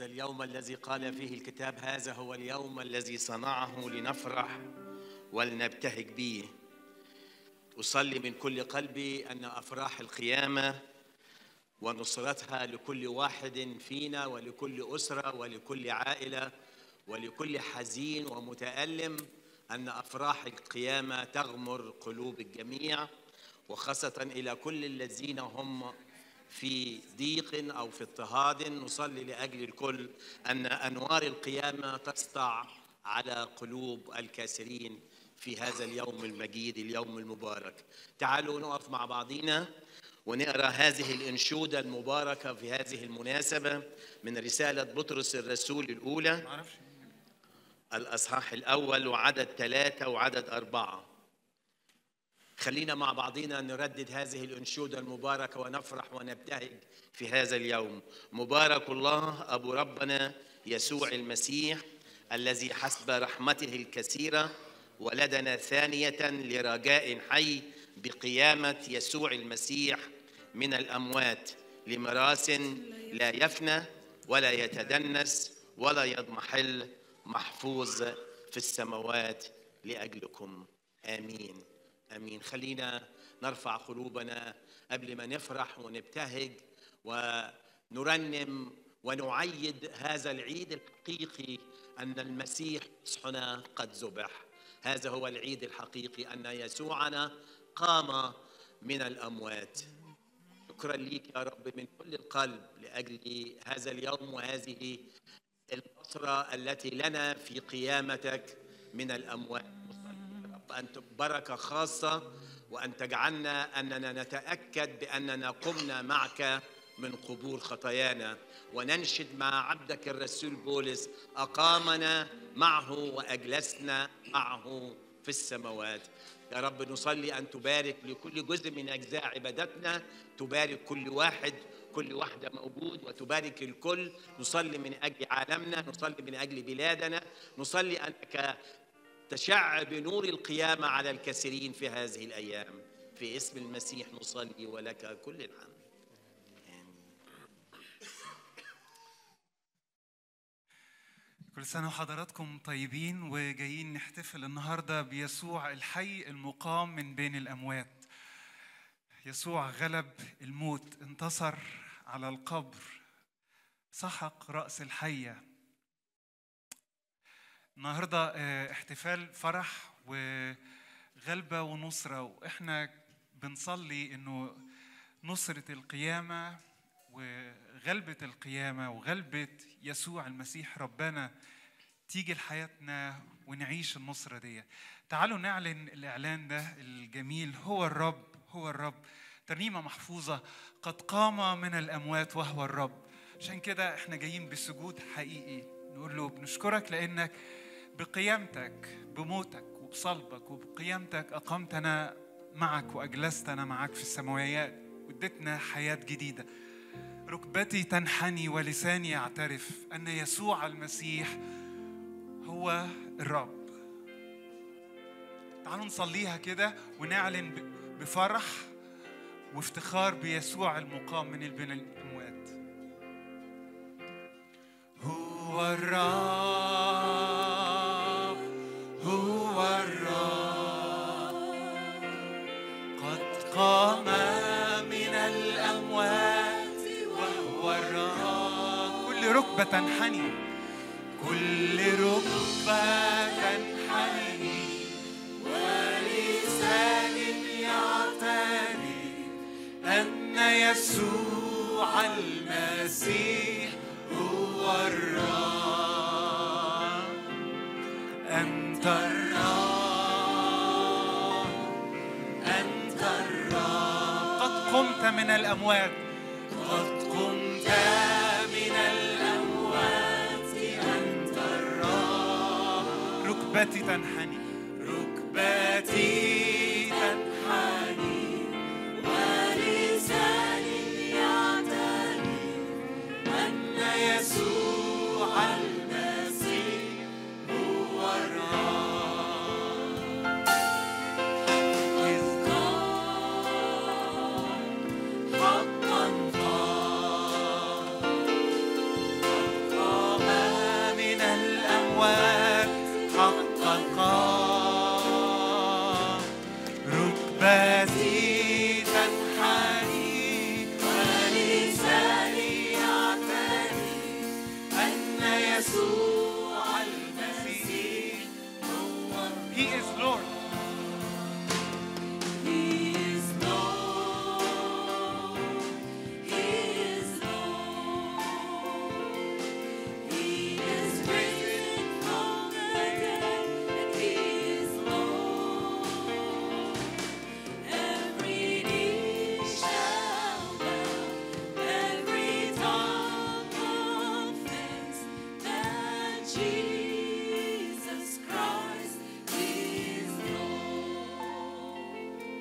اليوم الذي قال فيه الكتاب هذا هو اليوم الذي صنعه لنفرح ولنبتهج به أصلي من كل قلبي أن أفراح القيامة ونصرتها لكل واحد فينا ولكل أسرة ولكل عائلة ولكل حزين ومتألم أن أفراح القيامة تغمر قلوب الجميع وخاصة إلى كل الذين هم في ضيق أو في اضطهاد نصلي لأجل الكل أن أنوار القيامة تسطع على قلوب الكاسرين في هذا اليوم المجيد اليوم المبارك تعالوا نقف مع بعضينا ونقرا هذه الانشوده المباركه في هذه المناسبه من رساله بطرس الرسول الاولى الاصحاح الاول وعدد ثلاثه وعدد اربعه خلينا مع بعضنا نردد هذه الانشوده المباركه ونفرح ونبتهج في هذا اليوم مبارك الله ابو ربنا يسوع المسيح الذي حسب رحمته الكثيره ولدنا ثانيه لرجاء حي بقيامه يسوع المسيح من الاموات لميراث لا يفنى ولا يتدنس ولا يضمحل محفوظ في السماوات لاجلكم امين امين خلينا نرفع قلوبنا قبل ما نفرح ونبتهج ونرنم ونعيد هذا العيد الحقيقي ان المسيح صحنا قد ذبح هذا هو العيد الحقيقي ان يسوعنا قام من الاموات شكرا ليك يا رب من كل القلب لاجل هذا اليوم وهذه الفتره التي لنا في قيامتك من الاموات رب ان بركه خاصه وان تجعلنا اننا نتاكد باننا قمنا معك من قبور خطايانا وننشد مع عبدك الرسول بولس اقامنا معه واجلسنا معه في السماوات يا رب نصلي ان تبارك لكل جزء من اجزاء عبادتنا تبارك كل واحد كل واحده موجود وتبارك الكل نصلي من اجل عالمنا نصلي من اجل بلادنا نصلي انك تشع بنور القيامه على الكثيرين في هذه الايام في اسم المسيح نصلي ولك كل الحمد كل سنة وحضراتكم طيبين وجايين نحتفل النهاردة بيسوع الحي المقام من بين الأموات يسوع غلب الموت انتصر على القبر سحق رأس الحية النهاردة اه، احتفال فرح وغلبة ونصرة وإحنا بنصلي إنه نصرة القيامة وغلبة القيامة وغلبة يسوع المسيح ربنا تيجي لحياتنا ونعيش النصرة دي تعالوا نعلن الإعلان ده الجميل هو الرب هو الرب ترنيمة محفوظة قد قام من الأموات وهو الرب عشان كده احنا جايين بسجود حقيقي نقول له بنشكرك لأنك بقيامتك بموتك وبصلبك وبقيامتك أقمتنا معك وأجلستنا معك في السماويات واديتنا حياة جديدة ركبتي تنحني ولساني يعترف ان يسوع المسيح هو الرب تعالوا نصليها كده ونعلن ب- بفرح وافتخار بيسوع المقام من بين الاموات هو الرب هو الرب قد قام من الأموات وهو الرب كل ركبة تنحني كل ركبة تنحني ولسان يعترف أن يسوع المسيح هو الرب أنت الرب أنت الرب قد قمت من الأموات قد قمت من الأموات أنت الرب ركبتي تنحني ركبتي تنحني ولساني يعترف أن يسوع المسيح هو الرب إذ قام حقا قام He is Lord. He is Lord. He is Lord. He is risen from the dead, and He is Lord. Every knee shall bow, every tongue confess that Jesus Christ is Lord.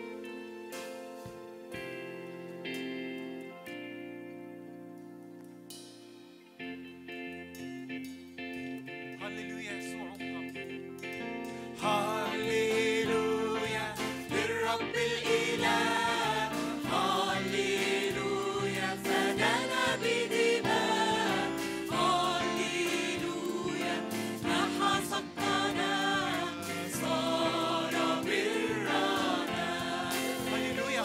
هللويا يسوع هللويا للرب الإله هللويا فدانا بدماء هللويا نحى سقطنا صار برنا هللويا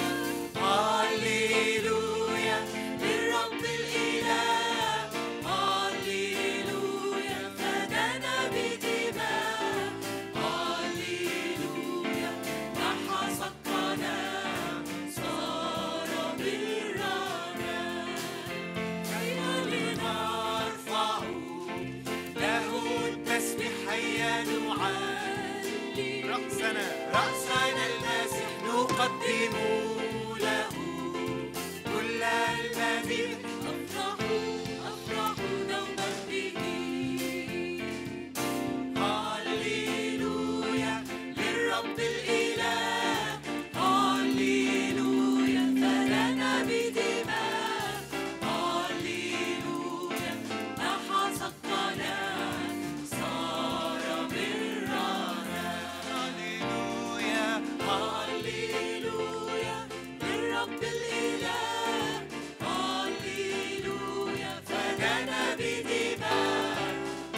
هللويا للرب الإله هللويا فدانا بدماء هللويا نحى سقطنا صار برنا كيما لنرفع له التسبيح هيا نعلي رأسنا رأسنا المسيح نقدم له كل المديح أفرح أفرح دوما به هللويا للرب الإله هللويا فدانا بدماء هللويا نحى سقطنا صار برنا هللويا هللويا للرب الإله هللويا فدانا بدماء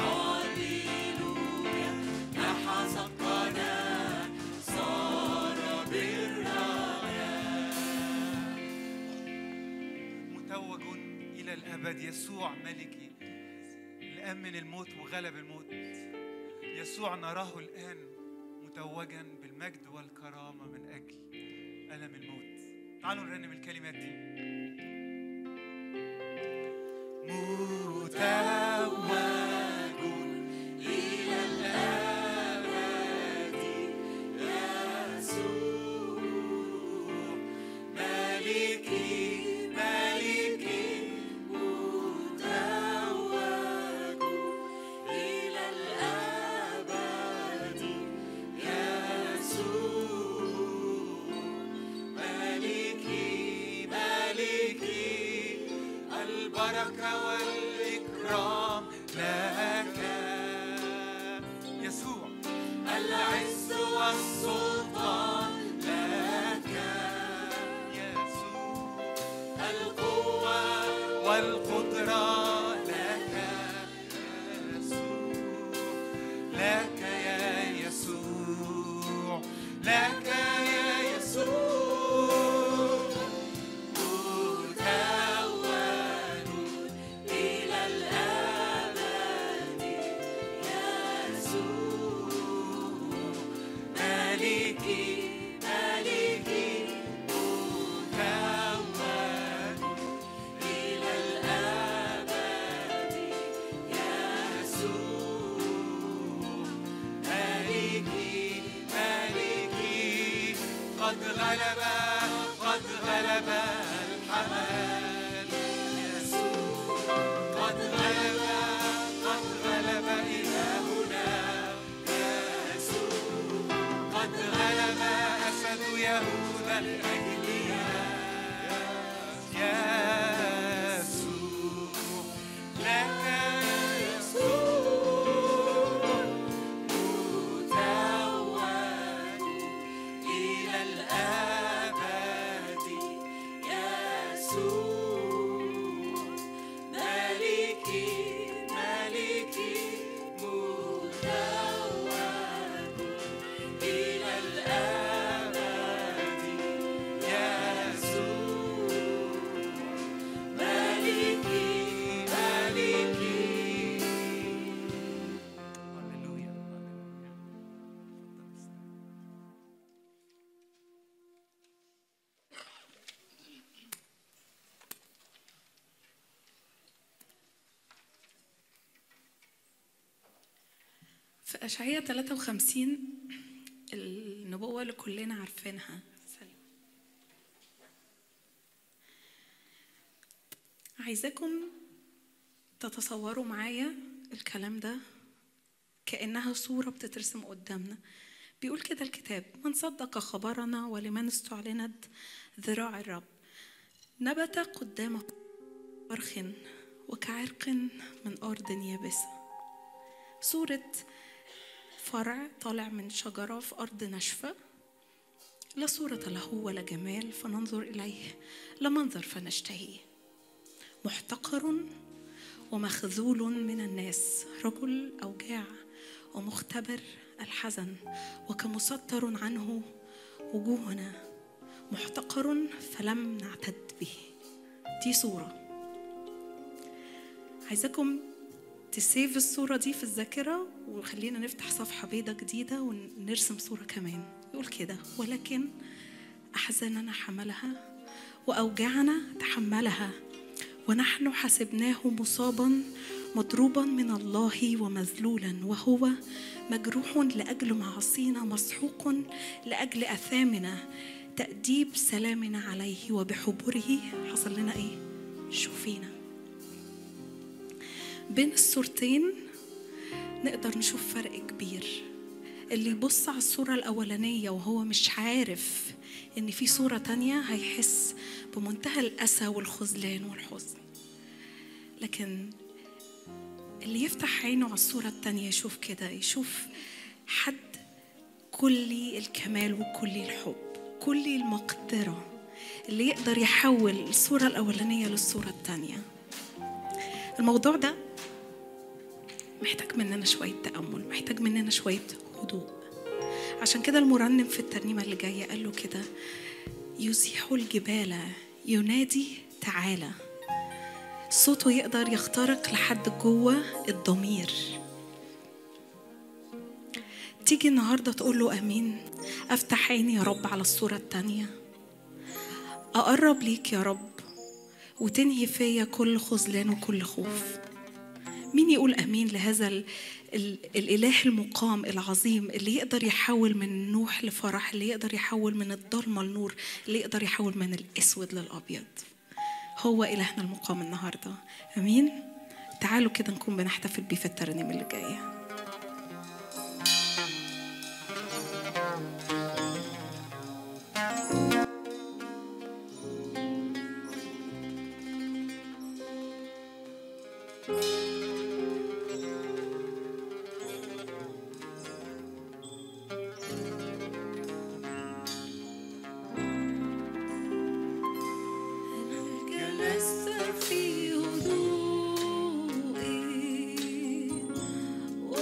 هللويا نحى سقطنا صار برانا متوج إلى الأبد يسوع ملكي لأمن الموت وغلب الموت يسوع نراه الآن متوجا بالمجد والكرامة من أجل ألم الموت تعالوا نرنم الكلمات دي متوج إلى الأبد يسوع ملكي ملكي متوج إلى الأبد يسوع ملكي ملكي البركة والإكرام لك يسوع العز والسلطان لك يسوع القوة والقدرة لك يسوع لك يا يسوع لك يا يسوع متوج إلى الأبد يسوع ملكي ملكي متوج إلى الأبد يسوع ملكي ملكي قد غلب قد غلب الحمل يسوع قد غلب قد غلب إلهنا يسوع قد غلب أسد يهوذا الأجلياء يسوع لك يسوع متوج إلى الأبد يسوع ملكي ملكي متوج إلى الأبد في أشعية 53 النبوة اللي كلنا عارفينها عايزاكم تتصوروا معايا الكلام ده كأنها صورة بتترسم قدامنا بيقول كده الكتاب من صدق خبرنا ولمن استعلنت ذراع الرب نبت قدامه فرخ وكعرق من أرض يابسة صورة فرع طالع من شجرة في أرض ناشفة لا صورة له ولا جمال فننظر إليه لا منظر فنشتهيه محتقر ومخذول من الناس رجل أوجاع ومختبر الحزن وكمستر عنه وجوهنا محتقر فلم نعتد به دي صورة عايزاكم تسيف الصورة دي في الذاكرة وخلينا نفتح صفحة بيضة جديدة ونرسم صورة كمان يقول كده ولكن أحزاننا حملها وأوجاعنا تحملها ونحن حسبناه مصابا مضروبا من الله ومذلولا وهو مجروح لاجل معاصينا مسحوق لاجل اثامنا تاديب سلامنا عليه وبحبره حصل لنا ايه شوفينا بين الصورتين نقدر نشوف فرق كبير اللي يبص على الصورة الأولانية وهو مش عارف إن في صورة تانية هيحس بمنتهى الأسى والخذلان والحزن لكن اللي يفتح عينه على الصورة التانية يشوف كده يشوف حد كلي الكمال وكلي الحب كلي المقدرة اللي يقدر يحول الصورة الأولانية للصورة التانية الموضوع ده محتاج مننا شوية تأمل محتاج مننا شوية هدوء عشان كده المرنم في الترنيمة اللي جاية قال له كده يزيح الجبال ينادي تعالى صوته يقدر يخترق لحد جوه الضمير تيجي النهارده تقول له امين افتح عيني يا رب على الصوره التانيه اقرب ليك يا رب وتنهي فيا كل خذلان وكل خوف مين يقول امين لهذا ال ال الاله المقام العظيم اللي يقدر يحول من نوح لفرح اللي يقدر يحول من الضلمه لنور اللي يقدر يحول من الاسود للابيض هو إلهنا المقام النهاردة أمين تعالوا كده نكون بنحتفل بيه في الترنيم اللي جايه جلست في هدوء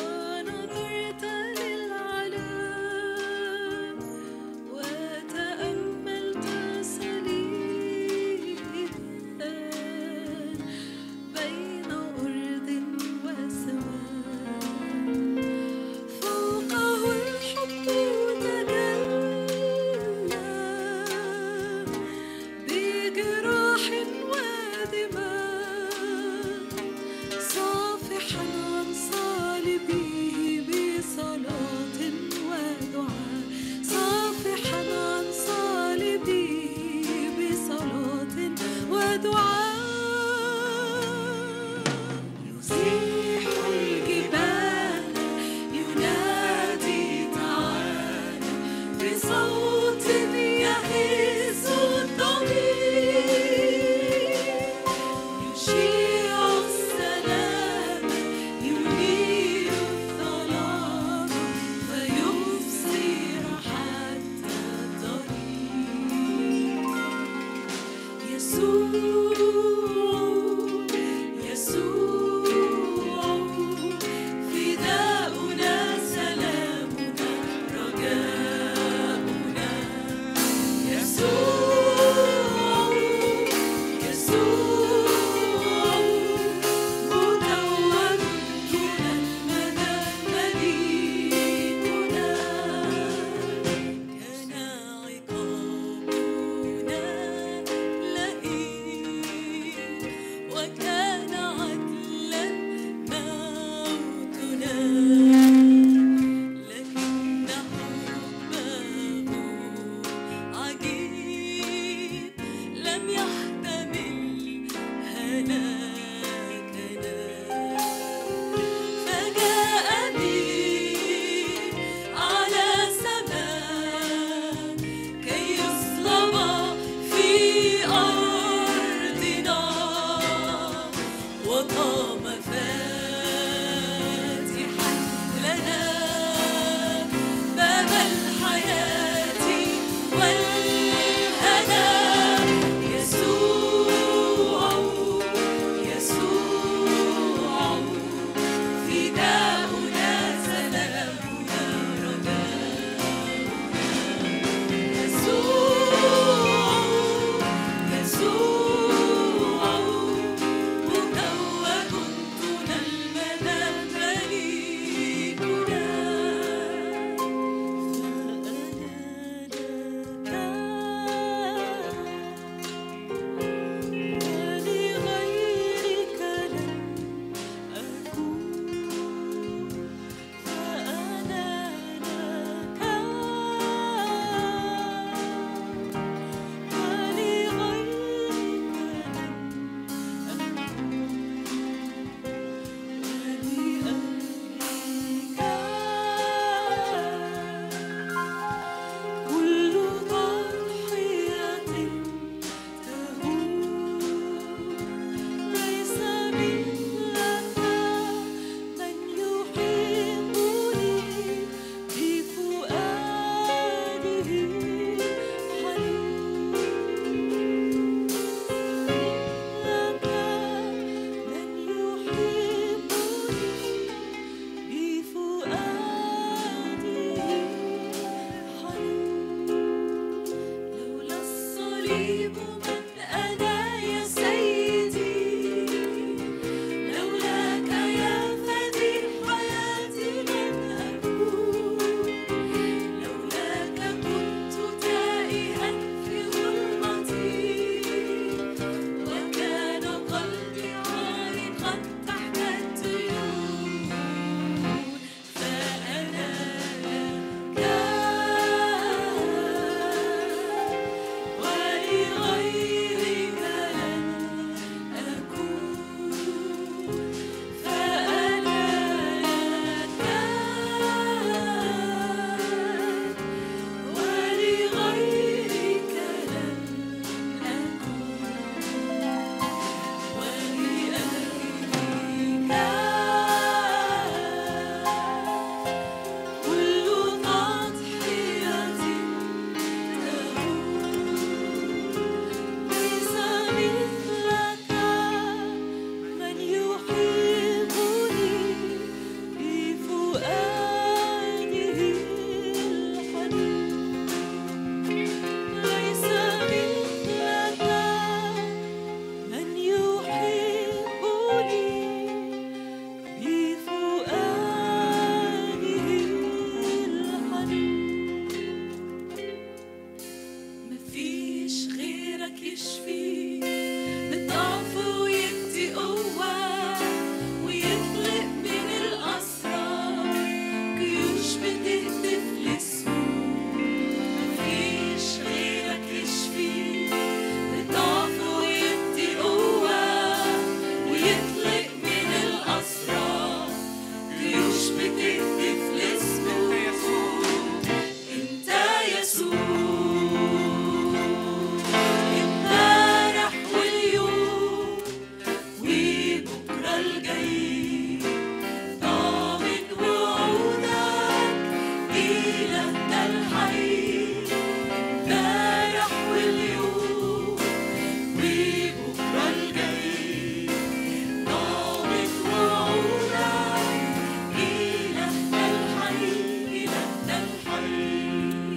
الحي امبارح واليوم وبكرة الجاي ضابط وعودك إلهنا الحي إلهنا الحي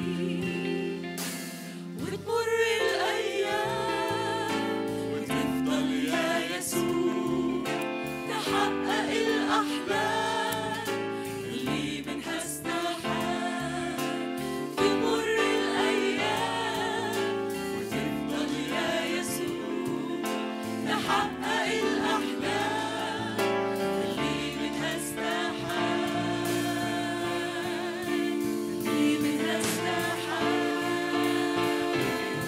وتمر الأيام وتفضل يا يسوع تحقق الأحلام اللي منها استحال وتمر الأيام وتفضل يا يسوع تحقق الأحلام اللي منها استحال اللي منها استحال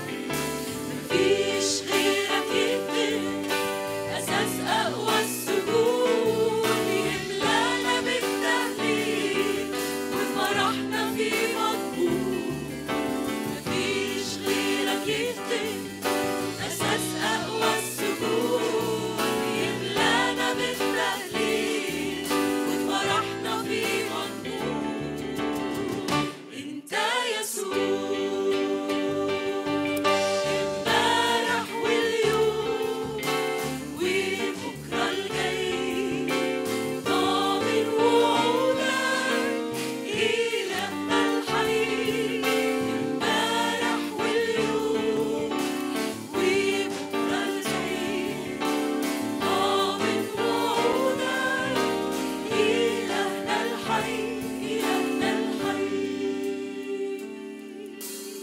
مفيش غيرك يقدر أساس أقوى السجون يملانا بالتهليل وفرحنا في مضمون مفيش غيرك يقدر أساس أقوى السجون يملانا بالتهليل وفرحنا في مضمون أنت يسوع امبارح واليوم وبكرة الجاي ضامن وعودك إلهنا الحي امبارح واليوم وبكرة الجاي ضامن وعودك إلهنا الحي إلهنا الحي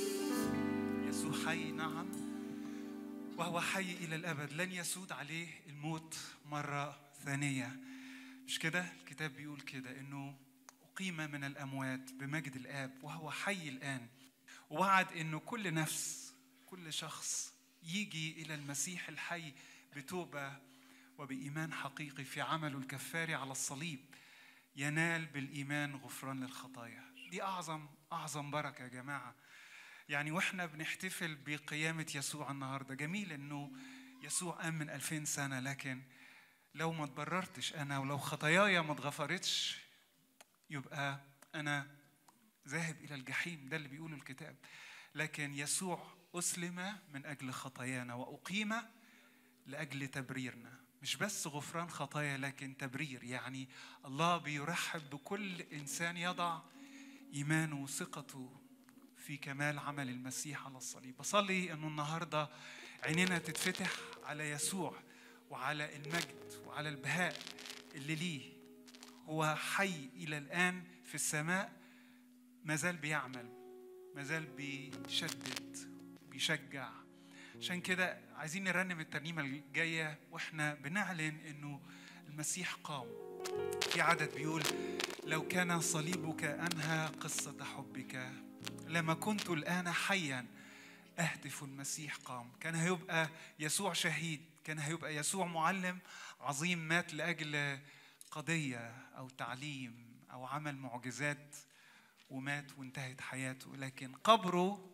يسوع حي نعم وهو حي إلى الأبد لن يسود عليه الموت مرة ثانية مش كده الكتاب بيقول كده إنه أقيم من الأموات بمجد الآب وهو حي الآن ووعد إنه كل نفس كل شخص يجي إلى المسيح الحي بتوبة وبإيمان حقيقي في عمله الكفاري على الصليب ينال بالإيمان غفران للخطايا دي أعظم أعظم بركة يا جماعة يعني واحنا بنحتفل بقيامة يسوع النهارده جميل انه يسوع قام من 2000 سنة لكن لو ما اتبررتش انا ولو خطاياي ما اتغفرتش يبقى انا ذاهب الى الجحيم ده اللي بيقوله الكتاب لكن يسوع اسلم من اجل خطايانا واقيم لاجل تبريرنا مش بس غفران خطايا لكن تبرير يعني الله بيرحب بكل انسان يضع ايمانه وثقته في كمال عمل المسيح على الصليب بصلي انه النهارده عينينا تتفتح على يسوع وعلى المجد وعلى البهاء اللي ليه هو حي الى الان في السماء ما زال بيعمل ما زال بيشدد بيشجع عشان كده عايزين نرنم الترنيمه الجايه واحنا بنعلن انه المسيح قام في عدد بيقول لو كان صليبك انهى قصه حبك لما كنت الان حيا اهتف المسيح قام كان هيبقى يسوع شهيد كان هيبقى يسوع معلم عظيم مات لاجل قضيه او تعليم او عمل معجزات ومات وانتهت حياته لكن قبره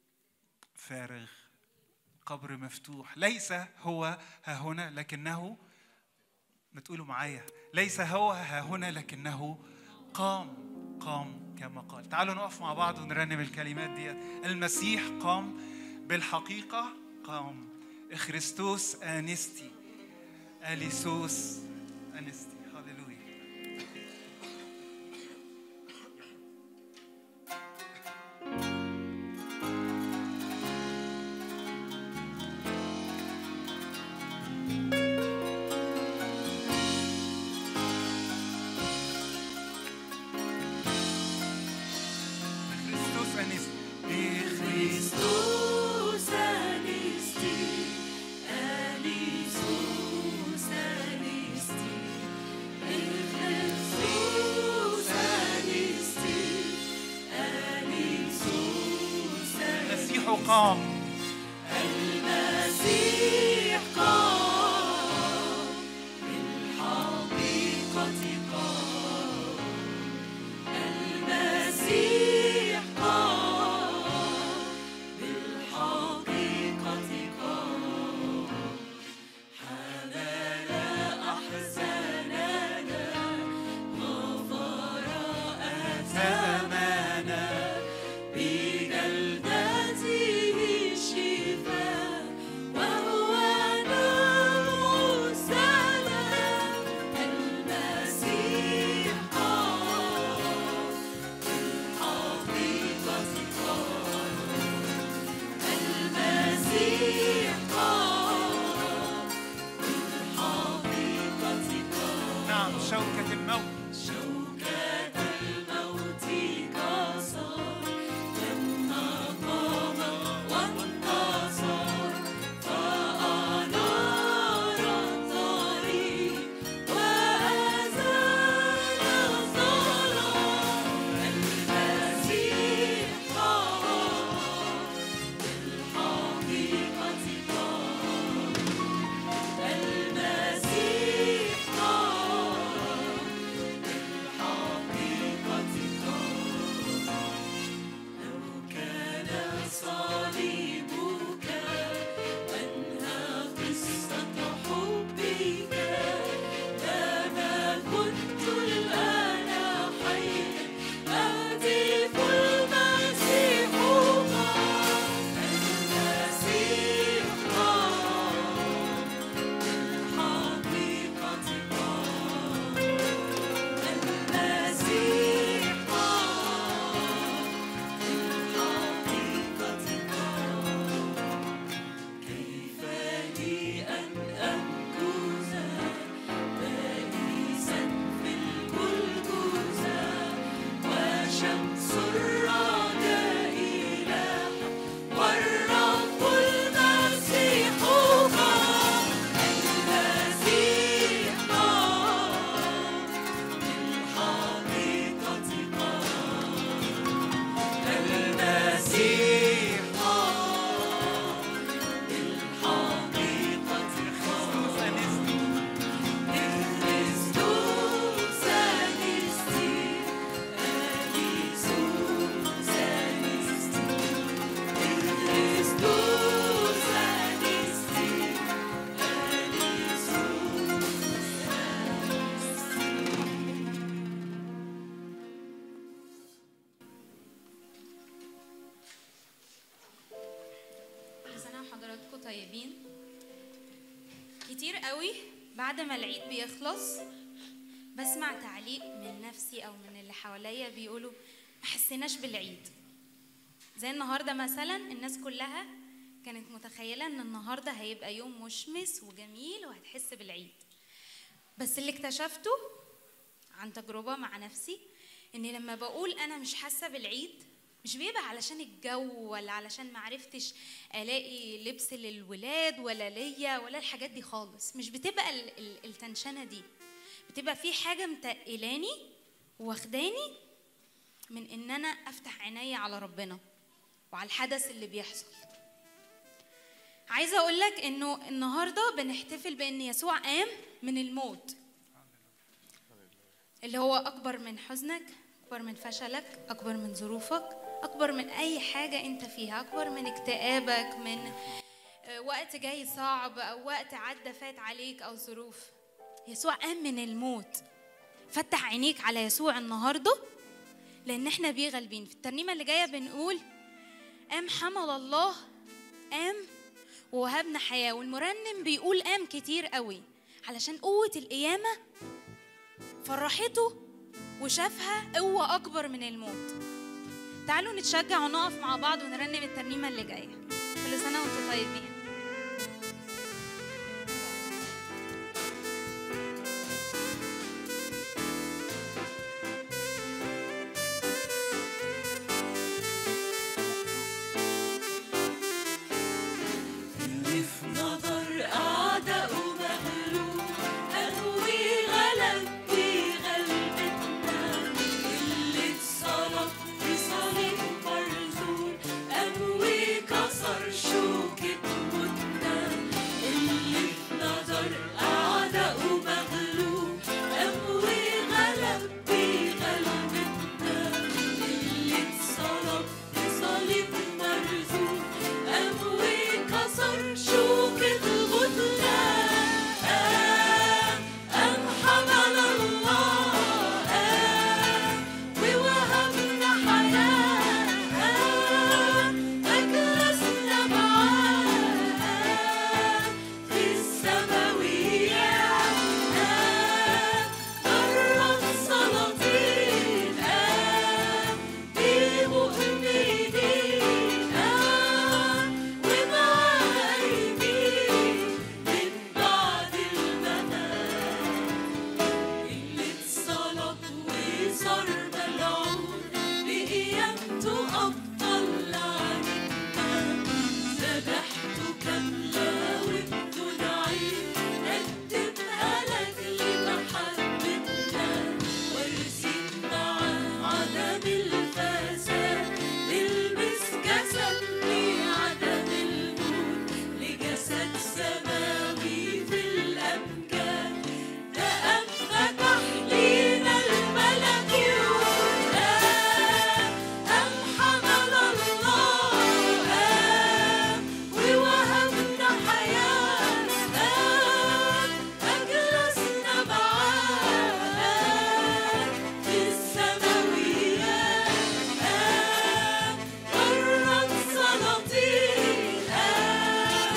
فارغ قبر مفتوح ليس هو ها هنا لكنه ما تقولوا معايا ليس هو ها هنا لكنه قام قام كما قال تعالوا نقف مع بعض ونرنم الكلمات دي المسيح قام بالحقيقة قام خريستوس آنستي أليسوس أنستي هللويا خريستوس أنستي Christus anisti, Elisus anisti, Christus anisti, Elisus المسيح قام المسيح قام بالحقيقة قام المسيح قام بالحقيقة قام حمل أحزاننا غفر أثامنا حضراتكم طيبين كتير قوي بعد ما العيد بيخلص بسمع تعليق من نفسي او من اللي حواليا بيقولوا ما حسيناش بالعيد زي النهارده مثلا الناس كلها كانت متخيله ان النهارده هيبقى يوم مشمس وجميل وهتحس بالعيد بس اللي اكتشفته عن تجربه مع نفسي اني لما بقول انا مش حاسه بالعيد مش بيبقى علشان الجو ولا علشان معرفتش الاقي لبس للولاد ولا ليا ولا الحاجات دي خالص مش بتبقى ال- ال- التنشنه دي بتبقى في حاجه متقلاني واخداني من ان انا افتح عيني على ربنا وعلى الحدث اللي بيحصل عايزه اقول لك انه النهارده بنحتفل بان يسوع قام من الموت اللي هو اكبر من حزنك اكبر من فشلك اكبر من ظروفك اكبر من اي حاجه انت فيها اكبر من اكتئابك من آه، وقت جاي صعب او وقت عدى فات عليك او ظروف يسوع قام من الموت فتح عينيك على يسوع النهارده لان احنا بيه غالبين في الترنيمه اللي جايه بنقول قام حمل الله قام ووهبنا حياه والمرنم بيقول قام كتير قوي علشان قوه القيامه فرحته وشافها قوة أكبر من الموت تعالوا نتشجع ونقف مع بعض ونرنم الترنيمة اللي جاية كل سنة وانتم طيبين اللي في نظر أعداء مغلوب قوي غلب بغلبتنا اللي اتصلب بصليب مرزول قوي كسر شوكة موتنا اللي في نظر أعداء مغلوب قوي غلب بغلبتنا اللي اتصلب بصليب مرزول قوي كسر شوكة الغدرة قام قام حمل الله قام ووهبنا حياة قام أجلسنا معاه قام في السماويات قام جرد سلاطين قام بمؤمنين قام ومعاه أيدين من بعد الممات اللي اتصلب وصار ملعون بقيامته أبطل لعنتنا ذبحته كاملة وبدون عيب قدمها لأجل محبتنا وارثين معاه عدم الفساد نلبس جسد لعدم الموت لجسد سماوي في الأمجاد ده قام فتح لينا الملكوت قام حمل الله قام ووهبنا حياة قام أجلسنا معاه في السماويات قام جرد سلاطين قام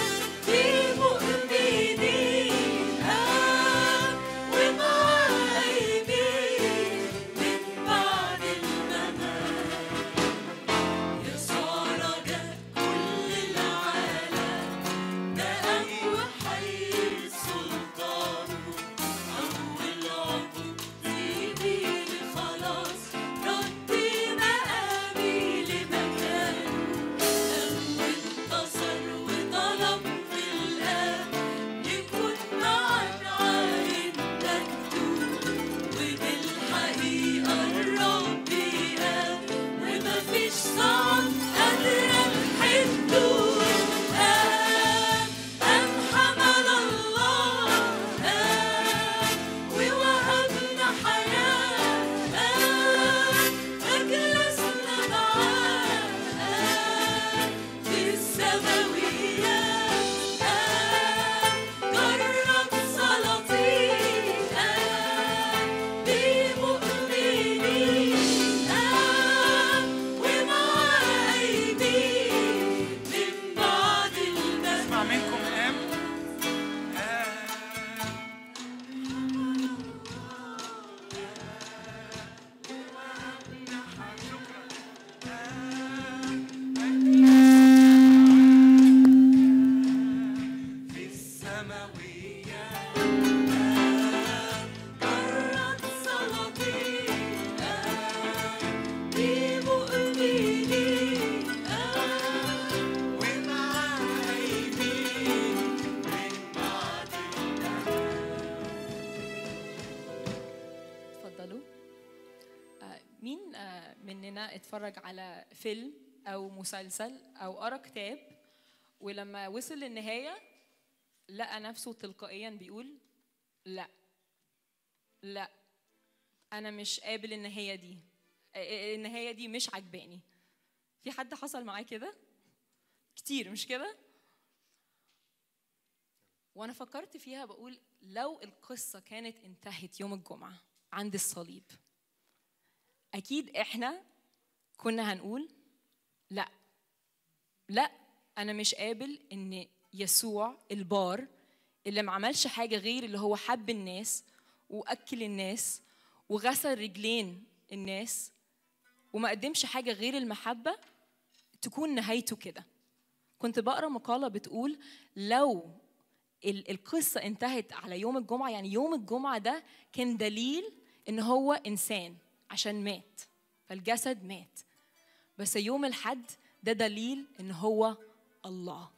بمؤمنين قام ومعاه أيدين من بعد الممات يسوع رجاء كل العالم ده أقوى حي سلطانه أول عبود بيه خلاص ردي مقامي لمكانه قام وانتصر وطلب في الآب يكون معانا عين مكتوب وبالحقيقة الرب قام ومفيش صعب قادرة نحده قام قام حمل الله قام ووهبنا حياة قام أجلسنا معاه قام في السماويات قام جرد سلاطين قام بمؤمنين قام ومعاه بيتفرج على فيلم او مسلسل او قرا كتاب ولما وصل للنهايه لقى نفسه تلقائيا بيقول لا لا انا مش قابل النهايه دي النهايه دي مش عجباني في حد حصل معاه كده كتير مش كده وانا فكرت فيها بقول لو القصه كانت انتهت يوم الجمعه عند الصليب اكيد احنا كنا هنقول لا لا انا مش قابل ان يسوع البار اللي ما عملش حاجه غير اللي هو حب الناس واكل الناس وغسل رجلين الناس وما قدمش حاجه غير المحبه تكون نهايته كده كنت بقرا مقاله بتقول لو ال- القصه انتهت على يوم الجمعه يعني يوم الجمعه ده كان دليل ان هو انسان عشان مات فالجسد مات بس يوم الحد ده دليل ان هو الله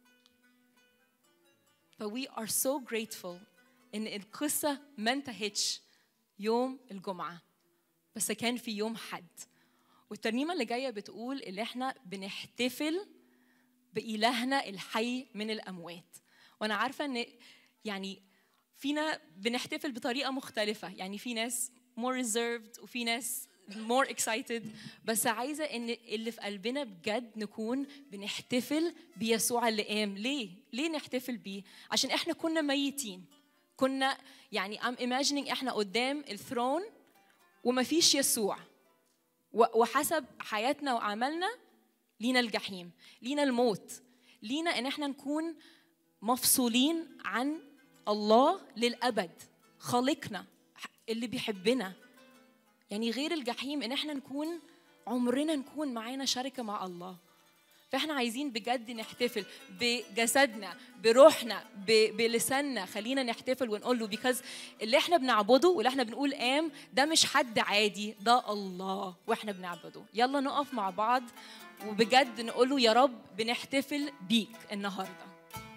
ف we are so grateful ان القصه ما انتهتش يوم الجمعه بس كان في يوم حد والترنيمه اللي جايه بتقول ان احنا بنحتفل بإلهنا الحي من الأموات وأنا عارفة إن يعني فينا بنحتفل بطريقة مختلفة يعني في ناس more reserved وفي ناس more excited بس عايزة إن اللي في قلبنا بجد نكون بنحتفل بيسوع اللي قام ليه؟ ليه نحتفل بيه؟ عشان إحنا كنا ميتين كنا يعني I'm imagining إحنا قدام الثرون ومفيش يسوع و- وحسب حياتنا وأعمالنا لينا الجحيم لينا الموت لينا ان احنا نكون مفصولين عن الله للابد خالقنا اللي بيحبنا يعني غير الجحيم ان احنا نكون عمرنا نكون معانا شركه مع الله فاحنا عايزين بجد نحتفل بجسدنا بروحنا ب- بلساننا خلينا نحتفل ونقول له بيكاز اللي احنا بنعبده واللي احنا بنقول قام ده مش حد عادي ده الله واحنا بنعبده يلا نقف مع بعض وبجد نقول له يا رب بنحتفل بيك النهارده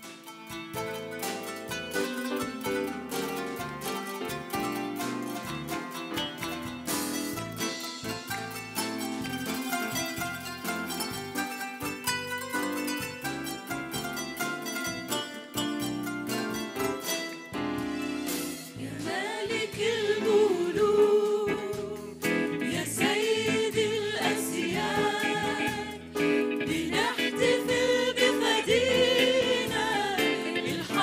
يا مالك الملوك يا سيد الأسياد بنحتفل بفدينا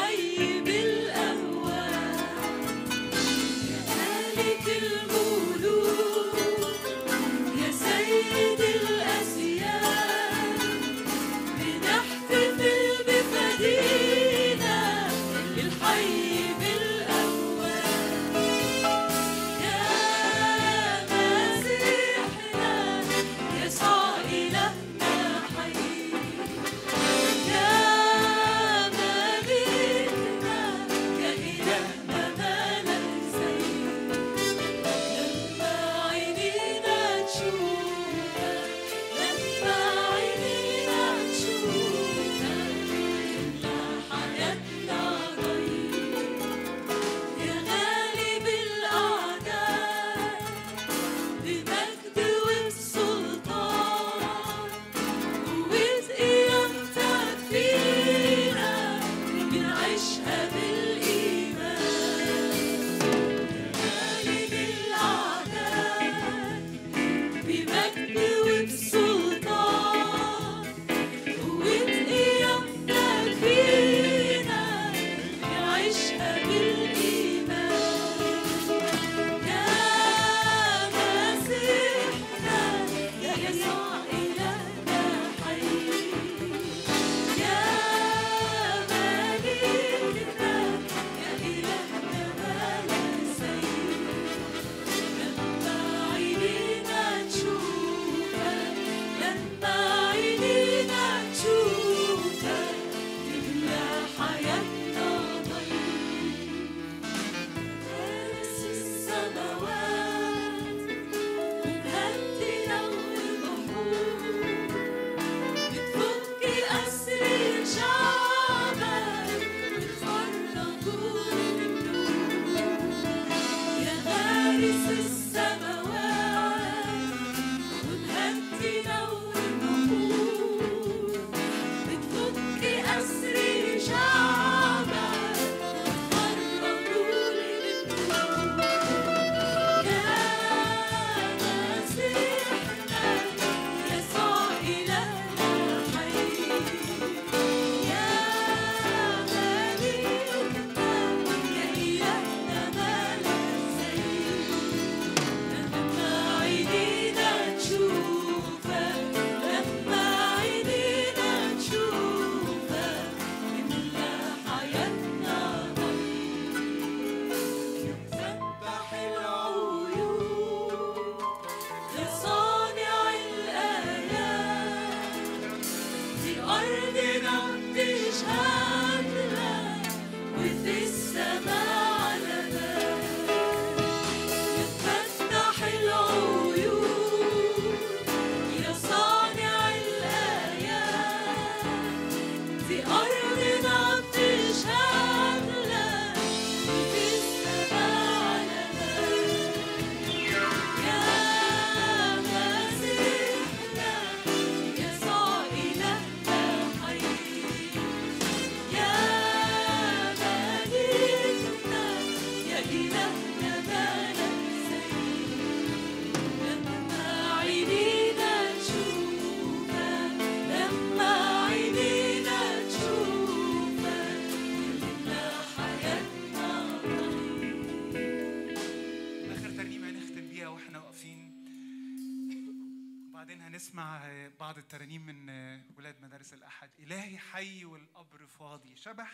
نسمع بعض الترانيم من ولاد مدارس الأحد إلهي حي والقبر فاضي شبح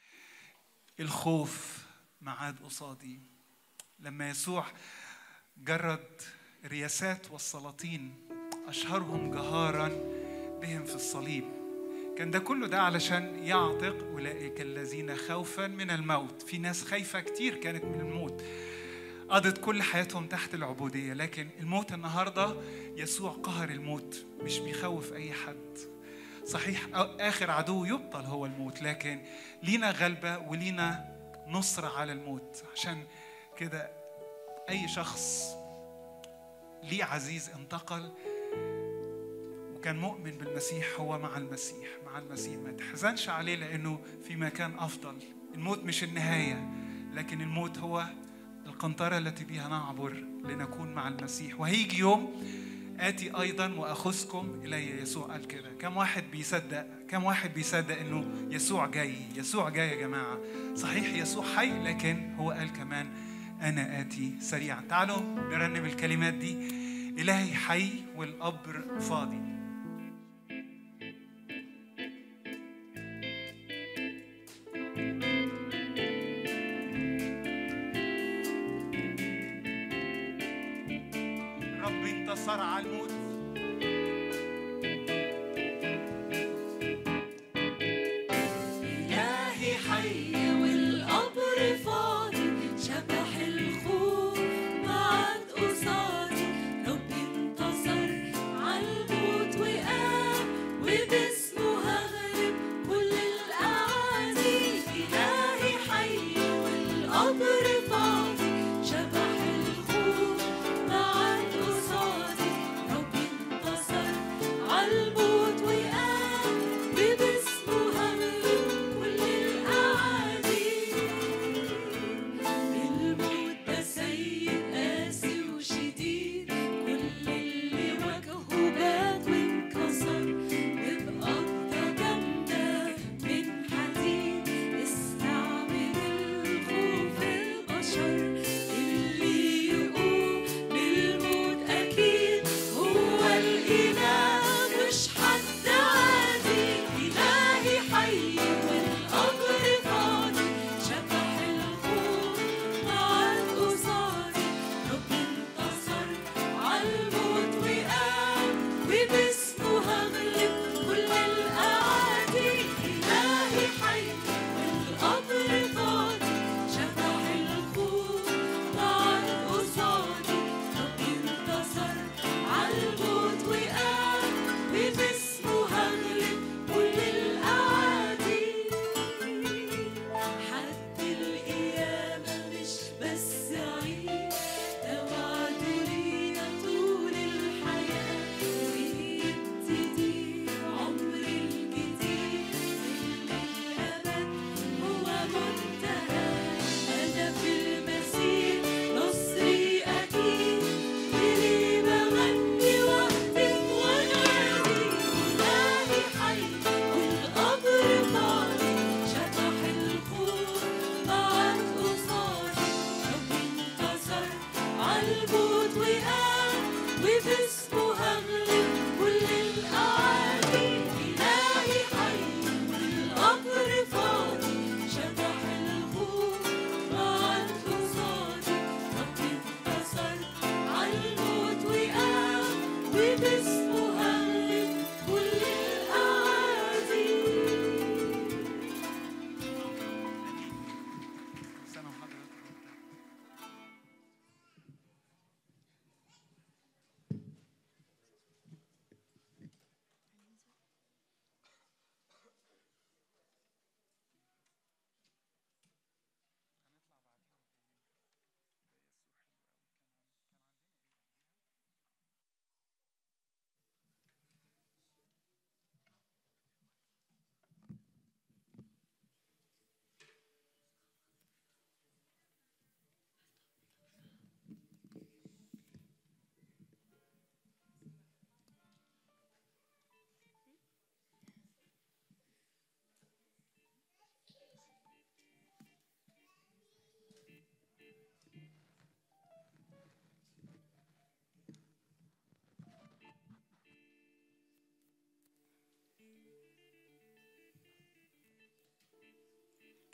الخوف معاد قصادي لما يسوع جرد الرياسات والسلاطين أشهرهم جهارا بهم في الصليب كان ده كله ده علشان يعتق أولئك الذين خوفا من الموت في ناس خايفة كتير كانت من الموت قضت كل حياتهم تحت العبودية لكن الموت النهاردة يسوع قهر الموت مش بيخوف أي حد صحيح آخر عدو يبطل هو الموت لكن لينا غلبة ولينا نصرة على الموت عشان كده أي شخص ليه عزيز انتقل وكان مؤمن بالمسيح هو مع المسيح مع المسيح ما تحزنش عليه لأنه في مكان أفضل الموت مش النهاية لكن الموت هو القنطرة التي بها نعبر لنكون مع المسيح وهيجي يوم آتي أيضا وأخذكم إلي يسوع قال كده كم واحد بيصدق كم واحد بيصدق إنه يسوع جاي يسوع جاي يا جماعة صحيح يسوع حي لكن هو قال كمان أنا آتي سريعا تعالوا نرنم الكلمات دي إلهي حي والقبر فاضي رب انتصر على الموت إلهي حي والقبر فاضي شبح الخوف بعد قصادي ربي انتصر عالموت وقام وباسمه هغلب كل الأعادي إلهي حي والقبر فاضي شبح الخوف بعد قصادي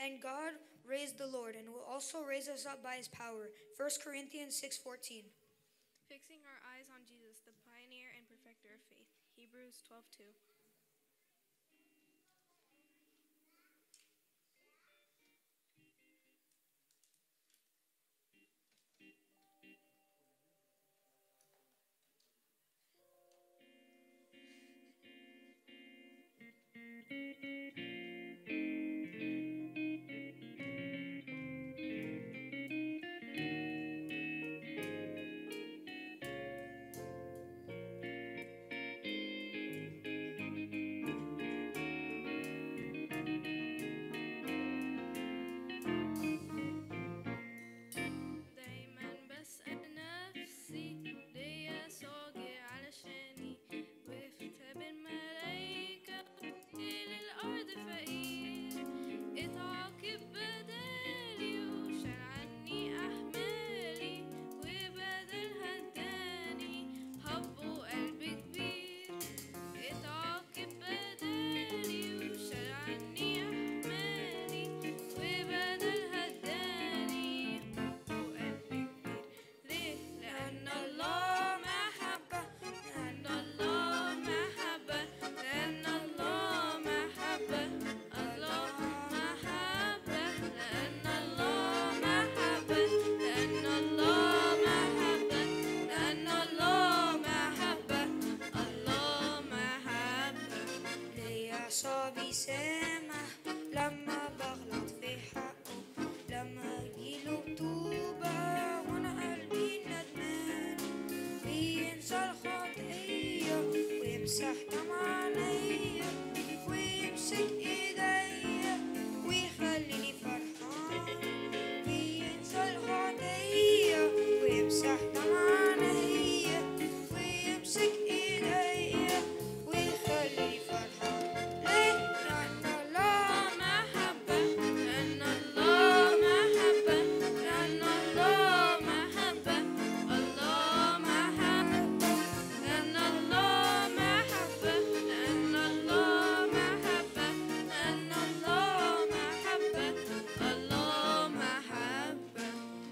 And God raised the Lord and will also raise us up by his power. 1 Corinthians 6:14. Fixing our eyes on Jesus, the pioneer and perfecter of faith. Hebrews 12:2. دايما بسأل نفسي ليا صاغي علشاني وقفت بالملايكة للأرض فقير اتعاقب بدالي وشال عني أحمالي وبدلها اداني حب وقلب كبير اتعاقب بدالي وشال عني أحمالي وبدلها اداني وقلب كبير ليه؟ لأن الله محبة لأن الله محبة لأن الله محبة الله محبة لأن الله محبة لأن الله محبة لأن الله محبة الله محبة ليا صبي سامح لما بغلط في حقه لما اجيله بتوبة وانا قلبي ندمان بينسى الخطية ويمسح دمع عليا ويمسك ايديا ويخليني فرحان بينسى الخطية ويمسح دمع عليا ويمسك ايديا ويخليني فرحان ليه؟ لأن الله محبة لأن الله محبة لأن الله محبة الله محبة لأن الله محبة لأن الله محبة لأن الله محبة الله محبة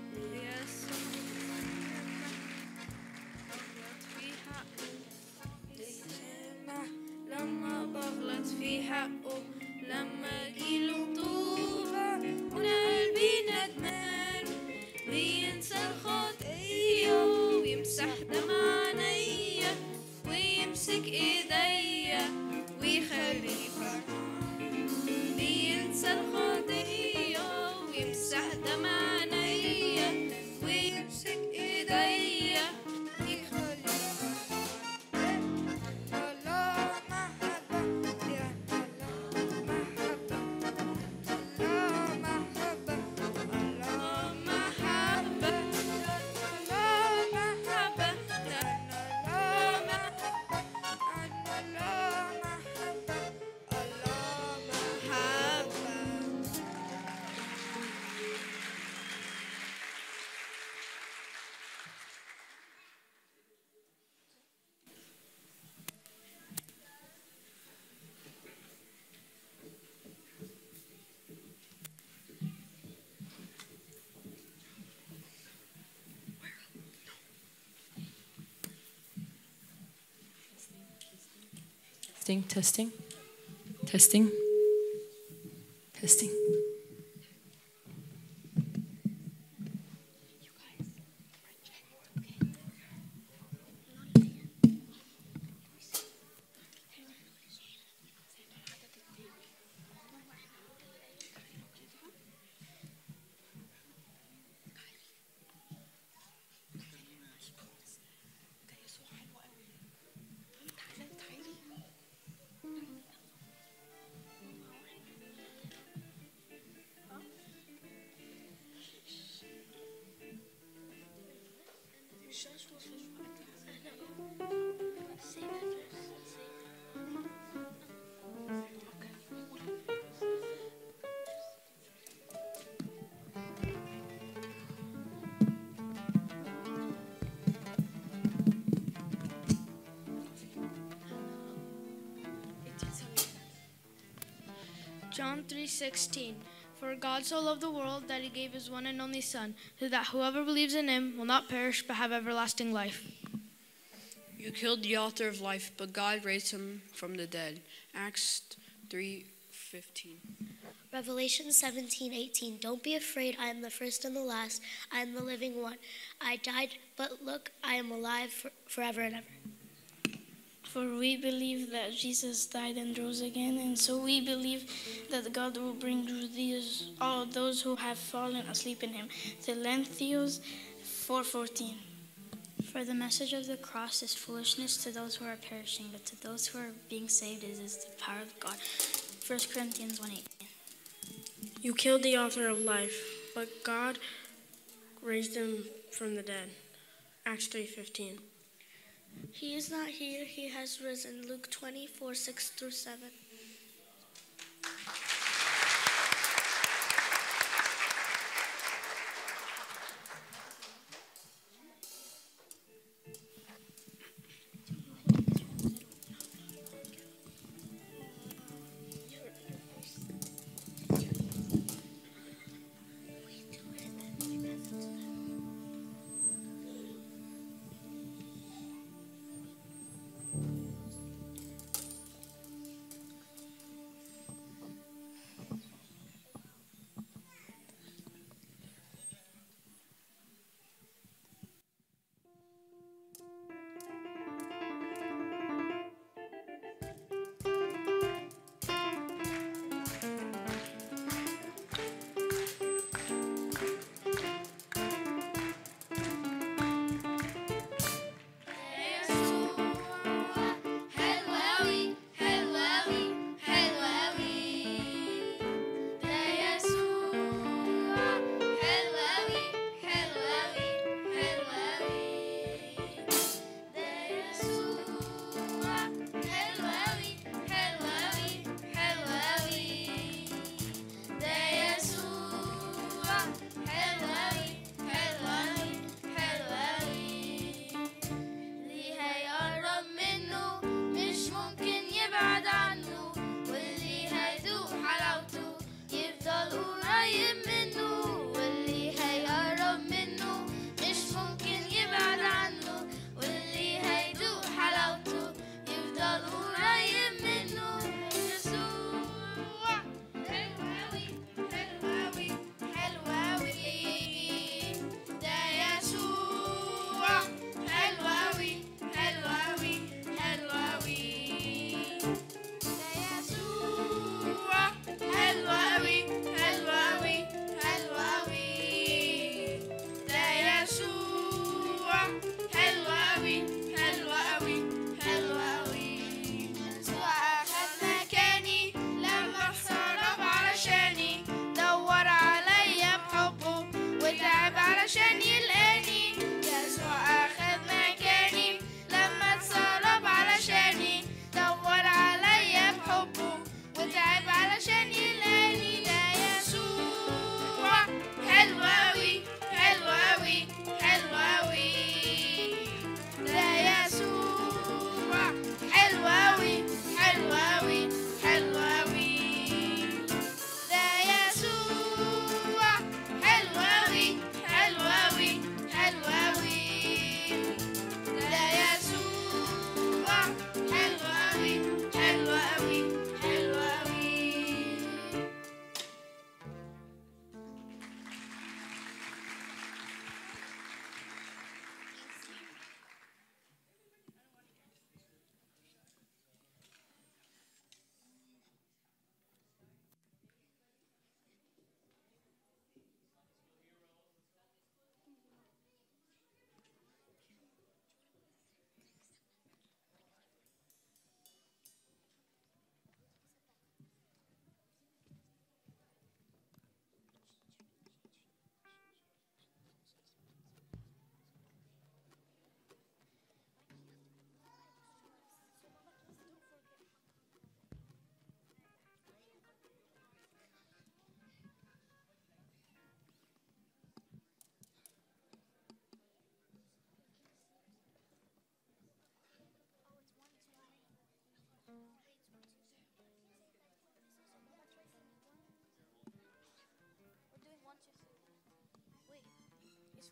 لما بغلط في حقه لما اجيله بطوبة وانا قلبي ندمان بينسى الخطية ويمسح دمع عينيا ويمسك ايديا ويخليني فرحان بينسى الخطية ويمسح دمع عينيا ويمسك ايديا ويخليني الله محبة لأن الله محبة الله محبة الله محبة الله محبة لأن الله محبة أن الله محبة الله محبة Testing, testing, testing, testing. John 3:16 For God so loved the world that he gave his one and only Son, so that whoever believes in him will not perish but have everlasting life. You killed the author of life, but God raised him from the dead. Acts 3:15. Revelation 17, 18. Don't be afraid. I am the first and the last. I am the living one. I died, but look, I am alive for, forever and ever. For we believe that Jesus died and rose again, and so we believe that God will bring to these all those who have fallen asleep in Him. Philippians 4:14. For the message of the cross is foolishness to those who are perishing, but to those who are being saved it is the power of God. 1 Corinthians 1 8. You killed the author of life, but God raised him from the dead. Acts 3:15. He is not here, he has risen. Luke 24, 6 through 7.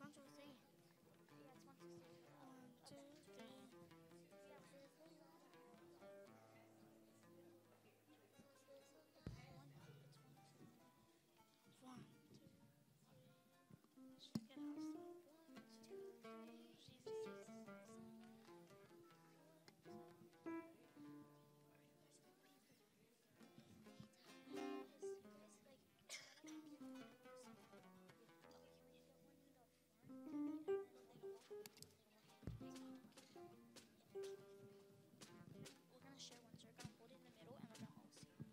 one, two, three. Yeah, it's one, two, three. One, two, three. One, two, three. Second house. One, two, three. Jesus, Jesus. We're gonna share one, so we're gonna hold it in the middle and we're gonna all sing.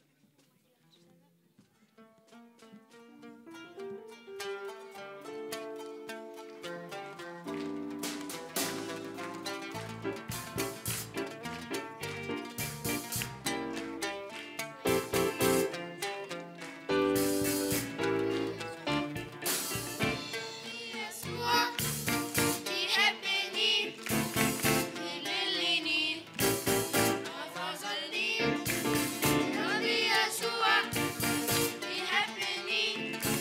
يسوع يحبني يذلني وفضلني ربي يسوع يحبني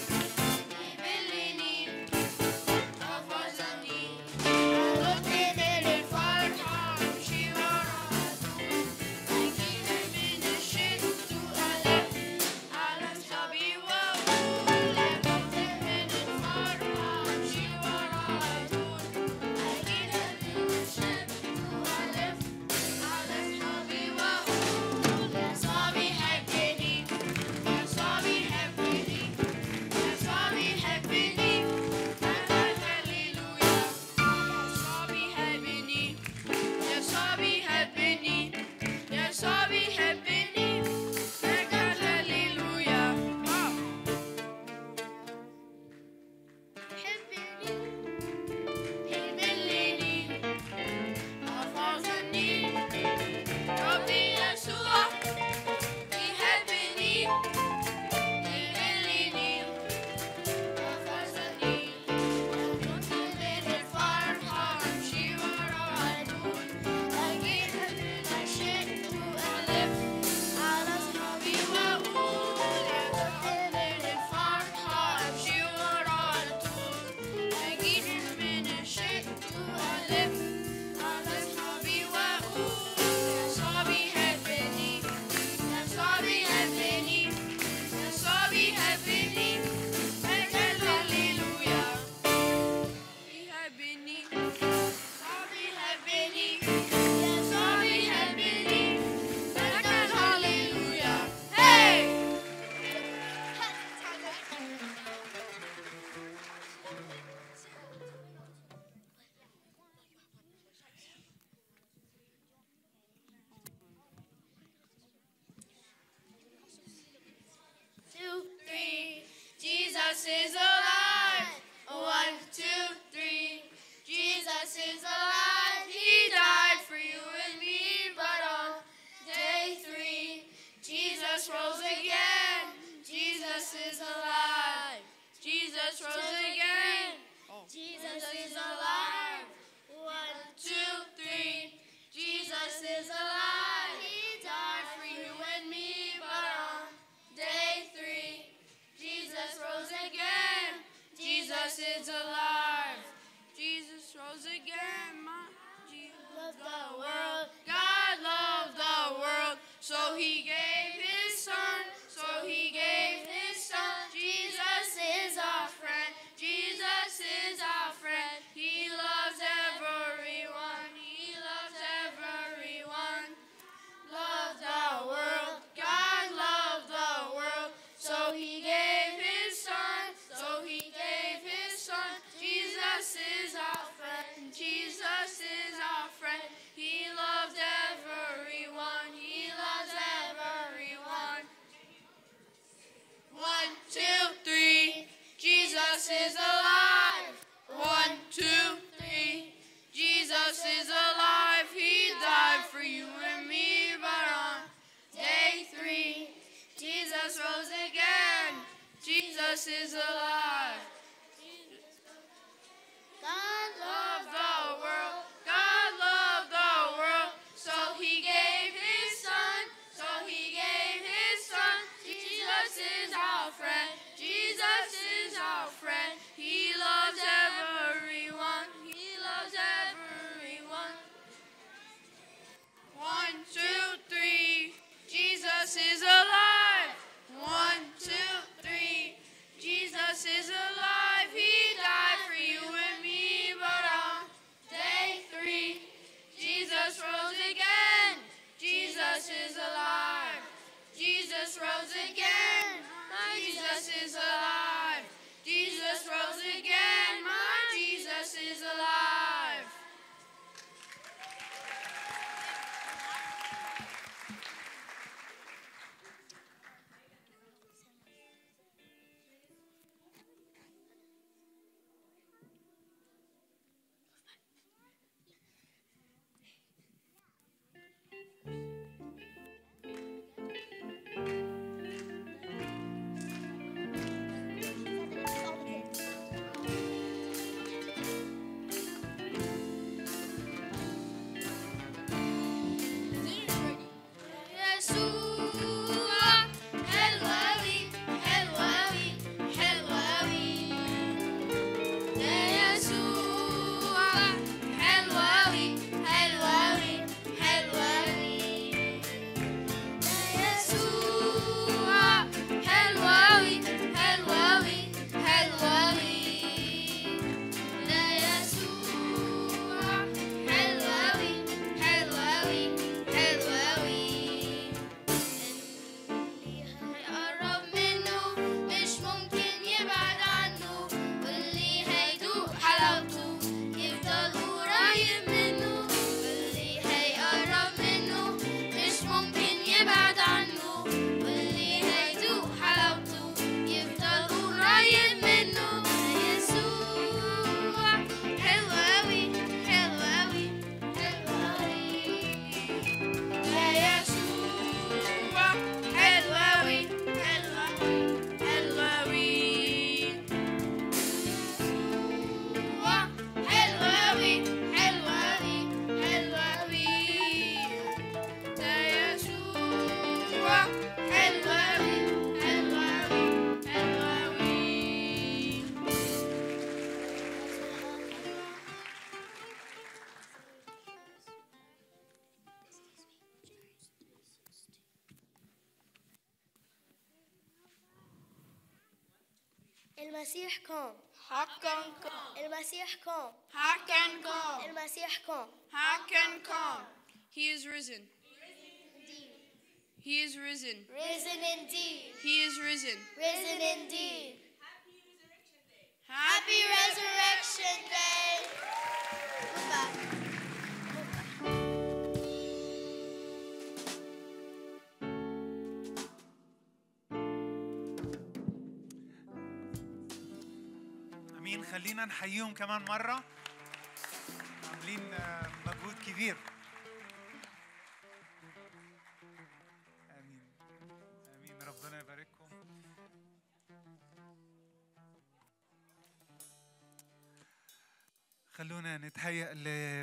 يذلني وفضلني أردني للفرحة أمشي ورا أجيب من الشد وألف على صبي وأقول أردني من الفرحة أمشي ورا أجيب من الشد وألف على صبي وأقول يا صبي حبني يا صبي حبني يا صبي حبني هللويا يا صبي حبني يا صبي حبني يا صبي حبني هللويا حبني يذلني أفرزني ربي يسوع يحبني يذلني أفرزني أردني للفرحة أمشي ورا عدول أجيب من الشد وألف على أصحابي وأقول أردني للفرحة أمشي ورا عدول أجيب من الشد وألف على أصحابي وأقول يا صبي حبني يا صبي حبني يا صبي حبني هللويا يحبني صبي حبني يا صبي حبني هللويا Hey! two, three. Jesus is alive. One, two, three. Jesus is alive. He died for you and me, but on day three, Jesus rose again. Jesus is alive. Jesus rose again. Jesus is alive. One, two, three. Jesus is alive. He died for you and me, but on day three, Jesus rose again. Jesus is alive. Jesus rose again. My Jesus loved the world. God loved the world. So he gave his son. So he gave his son. Jesus is our friend. Jesus is our friend. He loves everyone. He loves everyone. Love the world. God loved the world. So he gave his son. So he gave his son. Jesus is our friend. Jesus is our friend. He loves everyone. He loves everyone. One, two, three. Jesus is alive. One, two, three. Jesus is alive. He died for you and me, but on day three, Jesus rose again. Jesus is alive. God loved the world. God loved the world. So he gave his son. So he gave his son. Jesus is our friend. Jesus is our friend. He loves everyone. is alive. Jesus rose again. My Jesus is alive. يسوع حلوة أوي حلوة أوي حلوة أوي يا يسوع حلوة أوي حلوة أوي حلوة أوي يا يسوع حلوة أوي حلوة أوي حلوة أوي يا يسوع حلوة أوي حلوة أوي حلوة أوي هيقرب منه مش ممكن يبعد عنه واللي هيدوق حلاوته يفضل قريب منه واللي هيقرب منه مش ممكن يبعد عنه واللي هيدوق حلاوته يفضل قريب منه يسوع حلو أوي حلو أوي حلو أوي يا يسوع حلو أوي حلو أوي حلو أوي يسوع حلو أوي حلو أوي حلو أوي يا يسوع حلو أوي حلو أوي حلو أوي المسيح قام حقا قام المسيح قام حقا قام المسيح قام حقا قام He is risen. He is risen. Risen indeed. He is risen. Risen indeed. Happy Resurrection Day. Goodbye. امين خلينا نحييهم كمان مره عاملين آه، مجهود كبير امين امين ربنا يبارككم خلونا نتهيأ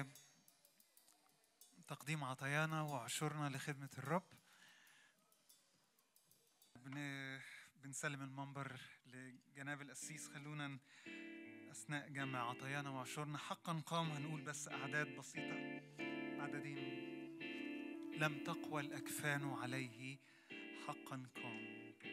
لتقديم عطايانا وعشورنا لخدمة الرب بن... بنسلم المنبر لجناب القسيس خلونا ن- أثناء جمع عطايانا وعشورنا حقا قام هنقول بس أعداد بسيطة عددين لم تقوى الأكفان عليه حقا قام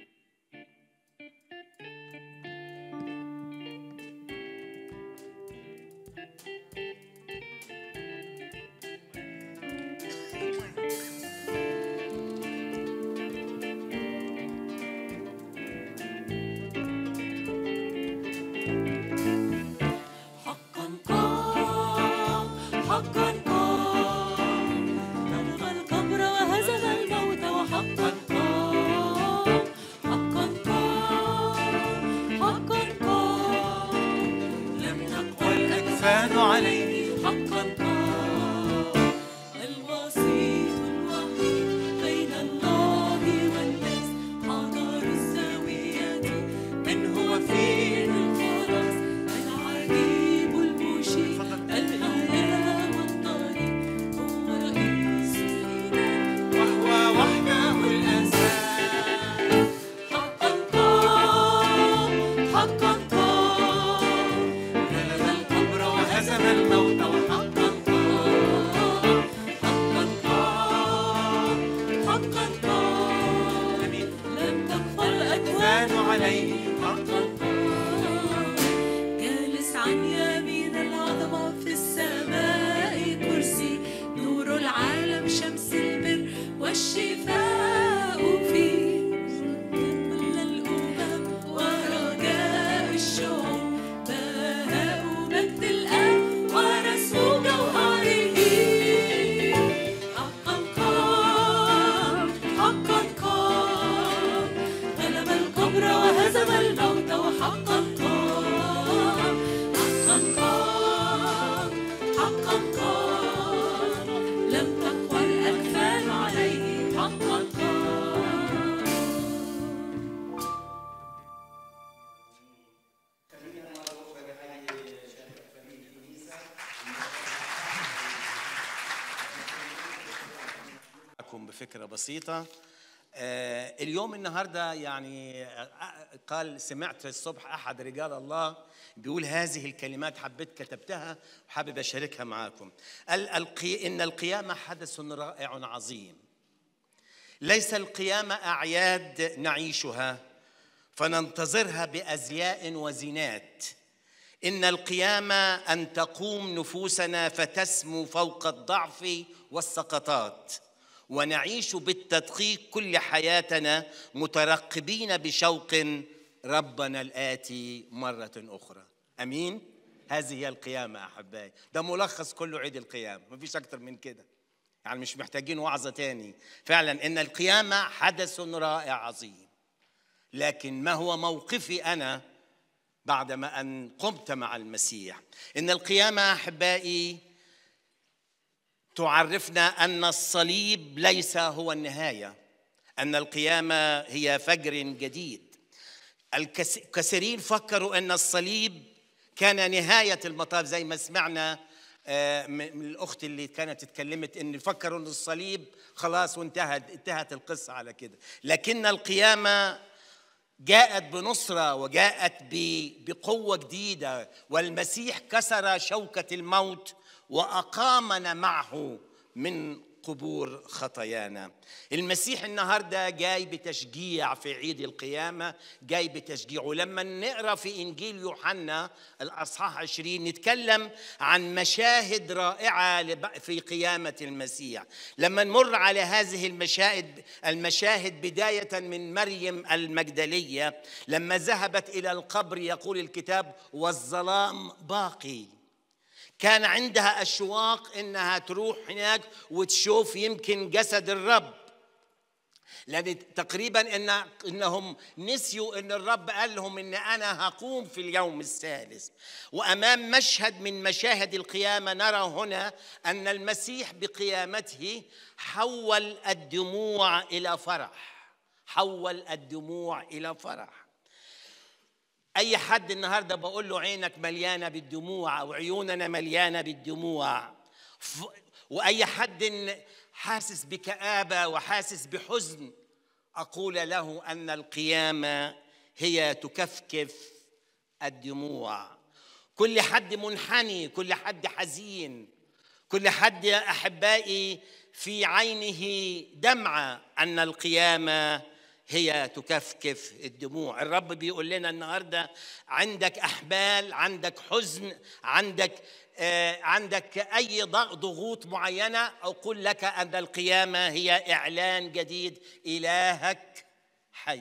حقا قام حقا قام نبغى القبر وهزم الموت وحقا قام حقا قام حقا قام لم تقوى الأكفان عليه حقا قام الوسيط الوحيد بين الله والناس حضر الزاوية من هو فيه الخلاص العجيب المشير الإله والطريق هو رئيس الإيمان وهو وحده الأساس حقا قام حقا قام غلب القبر وهزم الموت وحقا قام حقا قام حقا قام لم تخفى الأكوان الأكفان عليه حقا جالس عن يمين العظمة في السماء كرسي نور العالم شمس البر والشفاء فيه كل الأمم بفكرة بسيطة آه، اليوم النهاردة يعني آه، قال سمعت الصبح أحد رجال الله بيقول هذه الكلمات حبيت كتبتها وحابب أشاركها معاكم قال القي... إن القيامة حدث رائع عظيم ليس القيامة أعياد نعيشها فننتظرها بأزياء وزينات إن القيامة أن تقوم نفوسنا فتسمو فوق الضعف والسقطات ونعيش بالتدقيق كل حياتنا مترقبين بشوق ربنا الآتي مرة أخرى أمين؟ هذه هي القيامة أحبائي ده ملخص كله عيد القيامة مفيش أكتر من كده يعني مش محتاجين وعظة تاني فعلا إن القيامة حدث رائع عظيم لكن ما هو موقفي أنا بعدما أن قمت مع المسيح إن القيامة أحبائي تعرفنا أن الصليب ليس هو النهاية أن القيامة هي فجر جديد الكثيرين فكروا أن الصليب كان نهاية المطاف زي ما سمعنا آه، من الأخت اللي كانت اتكلمت أن فكروا أن الصليب خلاص وانتهت انتهت القصة على كده لكن القيامة جاءت بنصرة وجاءت ب- بقوة جديدة والمسيح كسر شوكة الموت وأقامنا معه من قبور خطايانا المسيح النهارده جاي بتشجيع في عيد القيامة جاي بتشجيع ولما نقرا في إنجيل يوحنا الأصحاح 20 نتكلم عن مشاهد رائعة لب- في قيامة المسيح لما نمر على هذه المشاهد المشاهد بداية من مريم المجدلية لما ذهبت إلى القبر يقول الكتاب والظلام باقي كان عندها أشواق إنها تروح هناك وتشوف يمكن جسد الرب لأن تقريبا إن إنهم نسيوا إن الرب قال لهم إن أنا هقوم في اليوم الثالث وأمام مشهد من مشاهد القيامة نرى هنا أن المسيح بقيامته حول الدموع إلى فرح حول الدموع إلى فرح اي حد النهارده بقول له عينك مليانه بالدموع او عيوننا مليانه بالدموع ف- واي حد حاسس بكابه وحاسس بحزن اقول له ان القيامه هي تكفكف الدموع كل حد منحني كل حد حزين كل حد يا احبائي في عينه دمعه ان القيامه هي تكفكف الدموع الرب بيقول لنا النهارده عندك احمال عندك حزن عندك آه عندك اي ضغ- ضغوط معينه اقول لك ان القيامه هي اعلان جديد الهك حي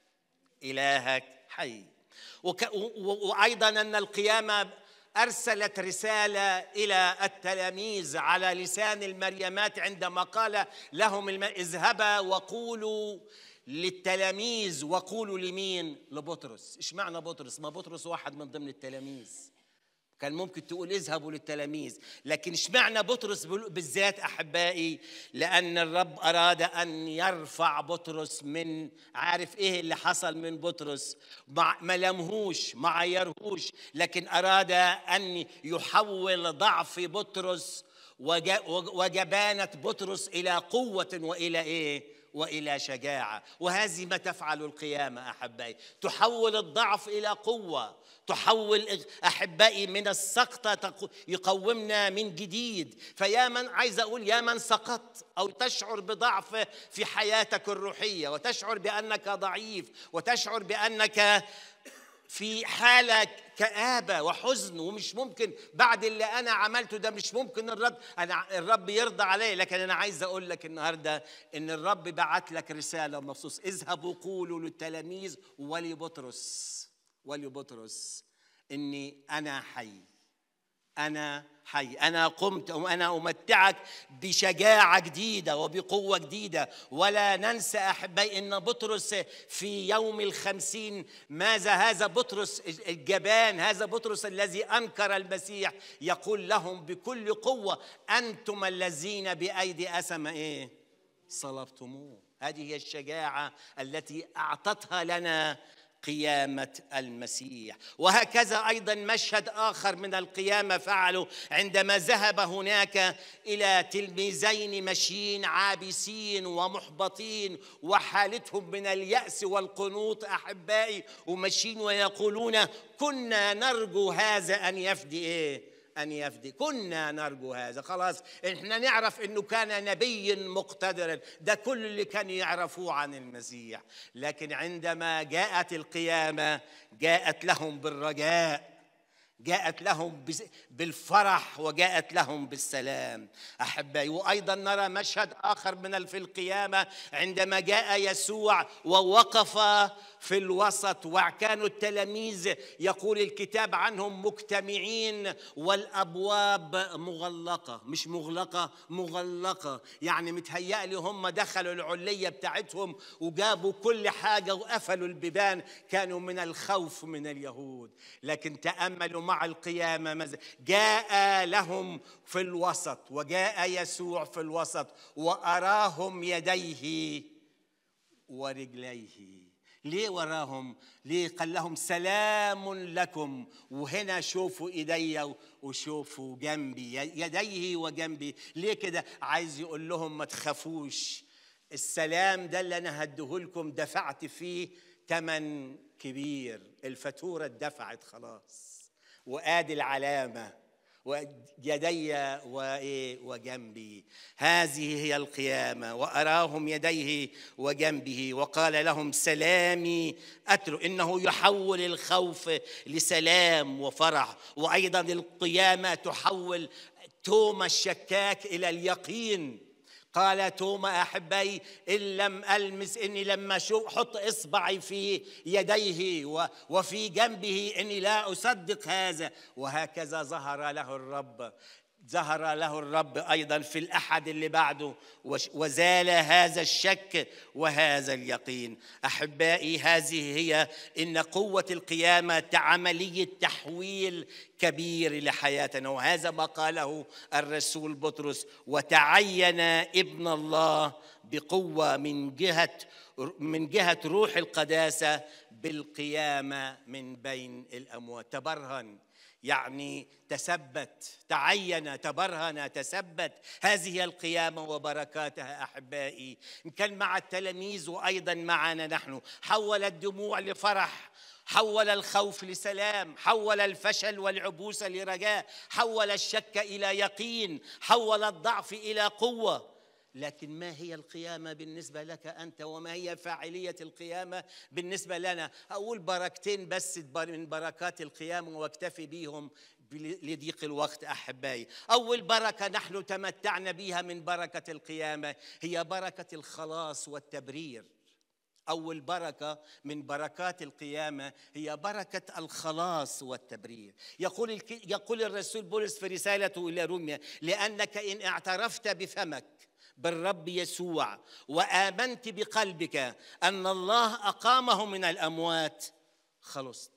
الهك حي وك و- وايضا ان القيامه ارسلت رساله الى التلاميذ على لسان المريمات عندما قال لهم الم... اذهبا وقولوا للتلاميذ وقولوا لمين لبطرس ايش معنى بطرس ما بطرس واحد من ضمن التلاميذ كان ممكن تقول اذهبوا للتلاميذ لكن اشمعنى بطرس بال- بالذات احبائي لان الرب اراد ان يرفع بطرس من عارف ايه اللي حصل من بطرس مع- ما لمهوش ما عيرهوش لكن اراد ان يحول ضعف بطرس وج- وج- وجبانه بطرس الى قوه والى ايه والى شجاعه وهذه ما تفعل القيامه احبائي تحول الضعف الى قوه تحول احبائي من السقطه تق- يقومنا من جديد فيا من عايز اقول يا من سقطت او تشعر بضعف في حياتك الروحيه وتشعر بانك ضعيف وتشعر بانك في حالة كآبة وحزن ومش ممكن بعد اللي أنا عملته ده مش ممكن الرب أنا الرب يرضى علي لكن أنا عايز أقول لك النهاردة إن الرب بعت لك رسالة مخصوص اذهبوا قولوا للتلاميذ ولبطرس ولبطرس إني أنا حي أنا حي أنا قمت وأنا أمتعك بشجاعة جديدة وبقوة جديدة ولا ننسى أحبائي أن بطرس في يوم الخمسين ماذا هذا بطرس الجبان هذا بطرس الذي أنكر المسيح يقول لهم بكل قوة أنتم الذين بأيدي أسم إيه صلبتموه هذه هي الشجاعة التي أعطتها لنا قيامة المسيح وهكذا أيضا مشهد آخر من القيامة فعله عندما ذهب هناك إلى تلميذين مشيين عابسين ومحبطين وحالتهم من اليأس والقنوط أحبائي ومشيين ويقولون كنا نرجو هذا أن يفدي إيه أن يفدي كنا نرجو هذا خلاص إحنا نعرف أنه كان نبي مقتدرا ده كل اللي كانوا يعرفوه عن المسيح لكن عندما جاءت القيامة جاءت لهم بالرجاء جاءت لهم بز- بالفرح وجاءت لهم بالسلام احبائي وايضا نرى مشهد اخر من ال- في القيامه عندما جاء يسوع ووقف في الوسط وكانوا التلاميذ يقول الكتاب عنهم مجتمعين والابواب مغلقه مش مغلقه مغلقه يعني متهيألي هم دخلوا العليه بتاعتهم وجابوا كل حاجه وقفلوا البيبان كانوا من الخوف من اليهود لكن تاملوا مع القيامه ماذا؟ جاء لهم في الوسط وجاء يسوع في الوسط واراهم يديه ورجليه ليه وراهم ليه قال لهم سلام لكم وهنا شوفوا ايديا وشوفوا جنبي يديه وجنبي ليه كده عايز يقول لهم ما تخافوش السلام ده اللي انا هديهولكم دفعت فيه ثمن كبير الفاتوره اتدفعت خلاص وادي العلامه ويدي وإيه وجنبي هذه هي القيامة وأراهم يديه وجنبه وقال لهم سلامي أتلو إنه يحول الخوف لسلام وفرح وأيضا القيامة تحول توما الشكاك إلى اليقين قال توما احبائي ان لم المس اني لما شو حط اصبعي في يديه و- وفي جنبه اني لا اصدق هذا وهكذا ظهر له الرب ظهر له الرب ايضا في الاحد اللي بعده وش- وزال هذا الشك وهذا اليقين احبائي هذه هي ان قوه القيامه عمليه تحويل كبير لحياتنا وهذا ما قاله الرسول بطرس وتعين ابن الله بقوه من جهه من جهه روح القداسه بالقيامه من بين الاموات تبرهن يعني تثبت تعين تبرهن تثبت هذه القيامه وبركاتها احبائي ان كان مع التلاميذ وايضا معنا نحن حول الدموع لفرح حول الخوف لسلام حول الفشل والعبوس لرجاء حول الشك الى يقين حول الضعف الى قوه لكن ما هي القيامة بالنسبة لك أنت وما هي فاعلية القيامة بالنسبة لنا أقول بركتين بس من بركات القيامة واكتفي بيهم لضيق الوقت أحبائي أول بركة نحن تمتعنا بها من بركة القيامة هي بركة الخلاص والتبرير أول بركة من بركات القيامة هي بركة الخلاص والتبرير يقول الك... يقول الرسول بولس في رسالته إلى روميا لأنك إن اعترفت بفمك بالرب يسوع وآمنت بقلبك أن الله أقامه من الأموات خلصت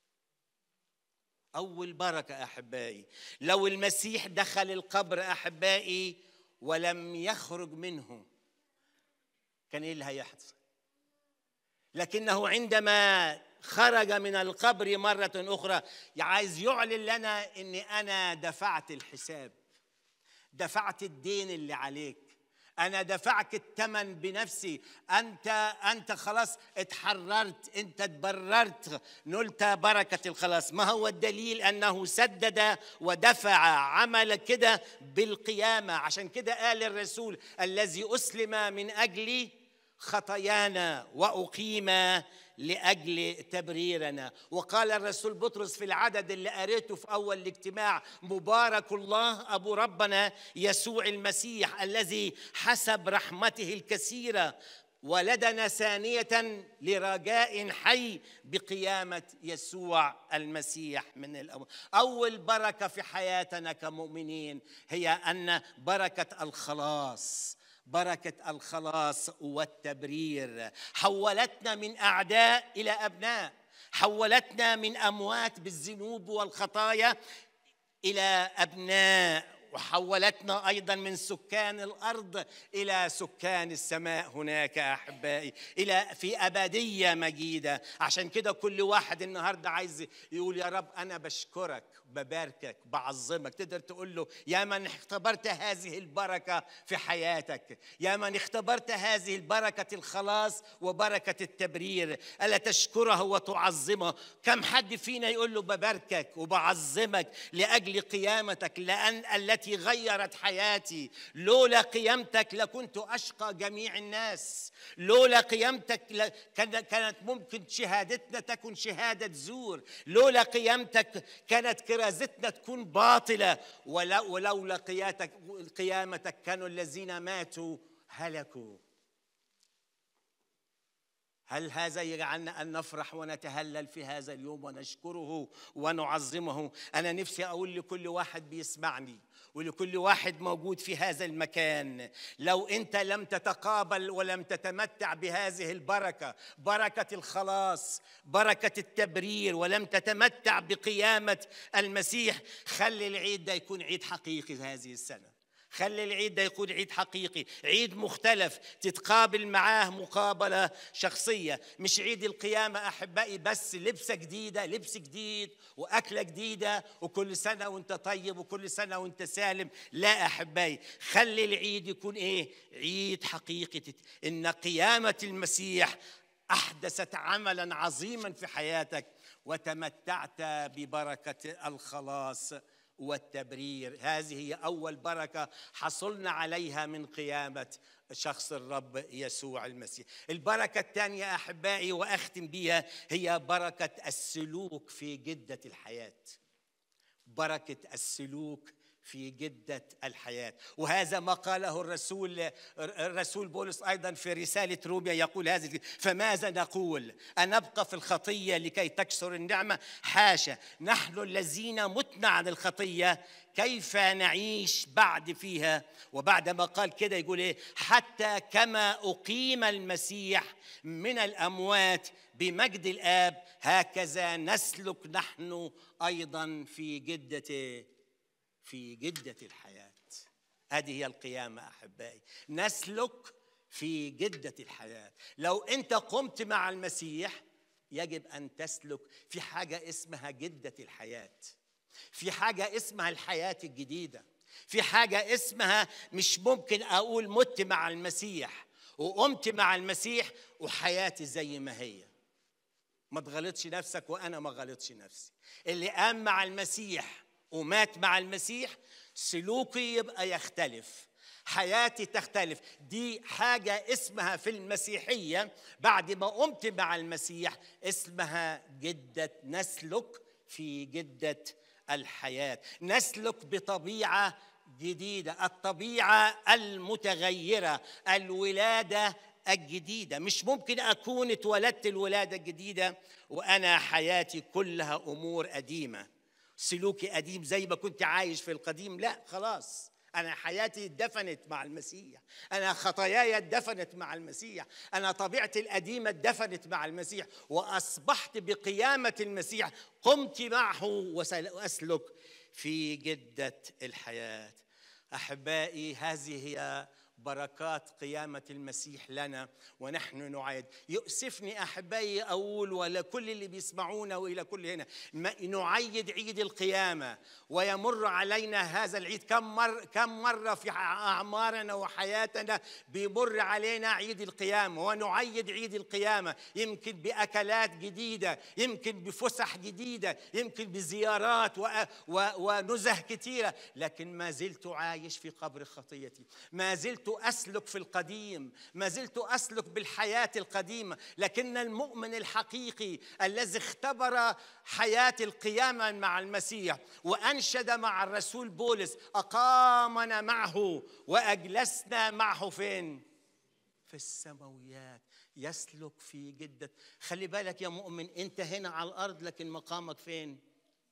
أول بركة أحبائي لو المسيح دخل القبر أحبائي ولم يخرج منه كان إيه اللي هيحصل لكنه عندما خرج من القبر مرة أخرى عايز يعلن لنا أني أنا دفعت الحساب دفعت الدين اللي عليك أنا دفعت الثمن بنفسي أنت أنت خلاص اتحررت أنت تبررت نلت بركة الخلاص ما هو الدليل أنه سدد ودفع عمل كده بالقيامة عشان كده قال الرسول الذي أسلم من أجلي خطايانا واقيم لاجل تبريرنا وقال الرسول بطرس في العدد اللي قريته في اول الاجتماع مبارك الله ابو ربنا يسوع المسيح الذي حسب رحمته الكثيره ولدنا ثانية لرجاء حي بقيامة يسوع المسيح من الأموات أول بركة في حياتنا كمؤمنين هي أن بركة الخلاص بركة الخلاص والتبرير حولتنا من أعداء إلى أبناء حولتنا من أموات بالذنوب والخطايا إلى أبناء وحولتنا ايضا من سكان الارض الى سكان السماء هناك احبائي الى في ابديه مجيده عشان كده كل واحد النهارده عايز يقول يا رب انا بشكرك بباركك بعظمك تقدر تقول له يا من اختبرت هذه البركه في حياتك يا من اختبرت هذه البركه الخلاص وبركه التبرير الا تشكره وتعظمه كم حد فينا يقول له بباركك وبعظمك لاجل قيامتك لان التي غيرت حياتي لولا قيامتك لكنت اشقى جميع الناس لولا قيامتك ل- كان- كانت ممكن شهادتنا تكون شهاده زور لولا قيامتك كانت كرازتنا تكون باطله ولا- ولولا قياتك قيامتك كانوا الذين ماتوا هلكوا هل هذا يجعلنا ان نفرح ونتهلل في هذا اليوم ونشكره ونعظمه انا نفسي اقول لكل واحد بيسمعني ولكل واحد موجود في هذا المكان لو انت لم تتقابل ولم تتمتع بهذه البركه بركه الخلاص بركه التبرير ولم تتمتع بقيامه المسيح خلي العيد ده يكون عيد حقيقي هذه السنه خلي العيد ده يكون عيد حقيقي عيد مختلف تتقابل معاه مقابلة شخصية مش عيد القيامة أحبائي بس لبسة جديدة لبس جديد وأكلة جديدة وكل سنة وانت طيب وكل سنة وانت سالم لا أحبائي خلي العيد يكون إيه عيد حقيقي تت- إن قيامة المسيح أحدثت عملا عظيما في حياتك وتمتعت ببركة الخلاص والتبرير هذه هي اول بركه حصلنا عليها من قيامه شخص الرب يسوع المسيح البركه الثانيه احبائي واختم بها هي بركه السلوك في جده الحياه بركه السلوك في جدة الحياة وهذا ما قاله الرسول الرسول بولس أيضا في رسالة روميا يقول هذه فماذا نقول أنبقى في الخطية لكي تكسر النعمة حاشا نحن الذين متنا عن الخطية كيف نعيش بعد فيها وبعد ما قال كده يقول ايه حتى كما أقيم المسيح من الأموات بمجد الآب هكذا نسلك نحن أيضا في جدة في جدة الحياة هذه هي القيامة أحبائي نسلك في جدة الحياة لو أنت قمت مع المسيح يجب أن تسلك في حاجة اسمها جدة الحياة في حاجة اسمها الحياة الجديدة في حاجة اسمها مش ممكن أقول مت مع المسيح وقمت مع المسيح وحياتي زي ما هي ما تغلطش نفسك وأنا ما غلطش نفسي اللي قام مع المسيح ومات مع المسيح سلوكي يبقى يختلف حياتي تختلف دي حاجة اسمها في المسيحية بعد ما قمت مع المسيح اسمها جدة نسلك في جدة الحياة نسلك بطبيعة جديدة الطبيعة المتغيرة الولادة الجديدة مش ممكن أكون اتولدت الولادة الجديدة وأنا حياتي كلها أمور قديمة سلوكي قديم زي ما كنت عايش في القديم لا خلاص أنا حياتي اتدفنت مع المسيح أنا خطاياي اتدفنت مع المسيح أنا طبيعتي القديمة اتدفنت مع المسيح وأصبحت بقيامة المسيح قمت معه وسل- وأسلك في جدة الحياة أحبائي هذه هي بركات قيامة المسيح لنا ونحن نعيد يؤسفني أحبائي أقول ولكل اللي بيسمعونا وإلى كل هنا ما- نعيد عيد القيامة ويمر علينا هذا العيد كم مر كم مرة في أعمارنا وحياتنا بيمر علينا عيد القيامة ونعيد عيد القيامة يمكن بأكلات جديدة يمكن بفسح جديدة يمكن بزيارات و... و... ونزه كثيرة لكن ما زلت عايش في قبر خطيتي ما زلت أسلك في القديم ما زلت أسلك بالحياة القديمة لكن المؤمن الحقيقي الذي اختبر حياة القيامة مع المسيح وأنشد مع الرسول بولس أقامنا معه وأجلسنا معه فين؟ في السماويات يسلك في جدة خلي بالك يا مؤمن أنت هنا على الأرض لكن مقامك فين؟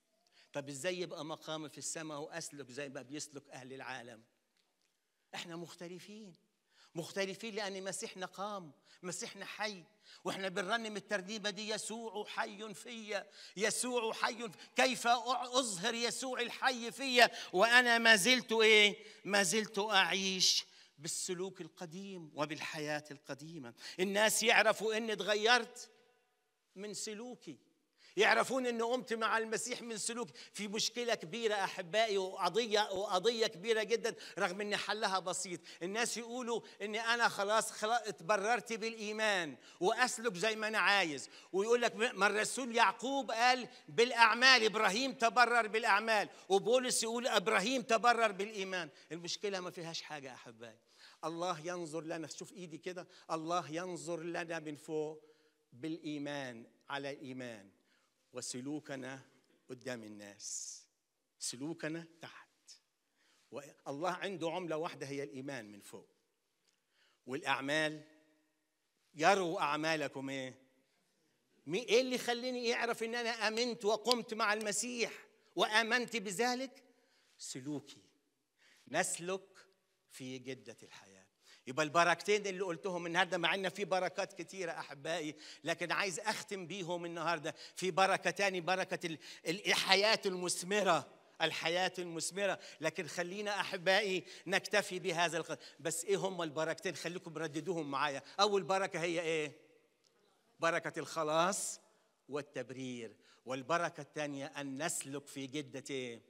طب ازاي يبقى مقامي في السماء واسلك زي ما بيسلك اهل العالم احنا مختلفين مختلفين لان مسيحنا قام مسيحنا حي واحنا بنرنم الترنيمه دي يسوع حي فيا يسوع حي كيف اظهر يسوع الحي فيا وانا ما زلت ايه ما زلت اعيش بالسلوك القديم وبالحياه القديمه الناس يعرفوا اني اتغيرت من سلوكي يعرفون اني قمت مع المسيح من سلوك في مشكله كبيره احبائي وقضيه وقضيه كبيره جدا رغم ان حلها بسيط الناس يقولوا اني انا خلاص خلاص اتبررت بالايمان واسلك زي ما انا عايز ويقول لك ما الرسول يعقوب قال بالاعمال ابراهيم تبرر بالاعمال وبولس يقول ابراهيم تبرر بالايمان المشكله ما فيهاش حاجه احبائي الله ينظر لنا شوف ايدي كده الله ينظر لنا من فوق بالايمان على الايمان وسلوكنا قدام الناس سلوكنا تحت والله عنده عملة واحدة هي الإيمان من فوق والأعمال يروا أعمالكم إيه؟ إيه اللي خليني يعرف إن أنا آمنت وقمت مع المسيح وآمنت بذلك؟ سلوكي نسلك في جدة الحياة يبقى البركتين اللي قلتهم النهارده مع ان في بركات كتيره احبائي لكن عايز اختم بيهم النهارده في بركه تاني بركه الحياه المثمره الحياة المثمرة لكن خلينا أحبائي نكتفي بهذا القدر بس إيه هم البركتين خليكم رددوهم معايا أول بركة هي إيه بركة الخلاص والتبرير والبركة الثانية أن نسلك في جدة إيه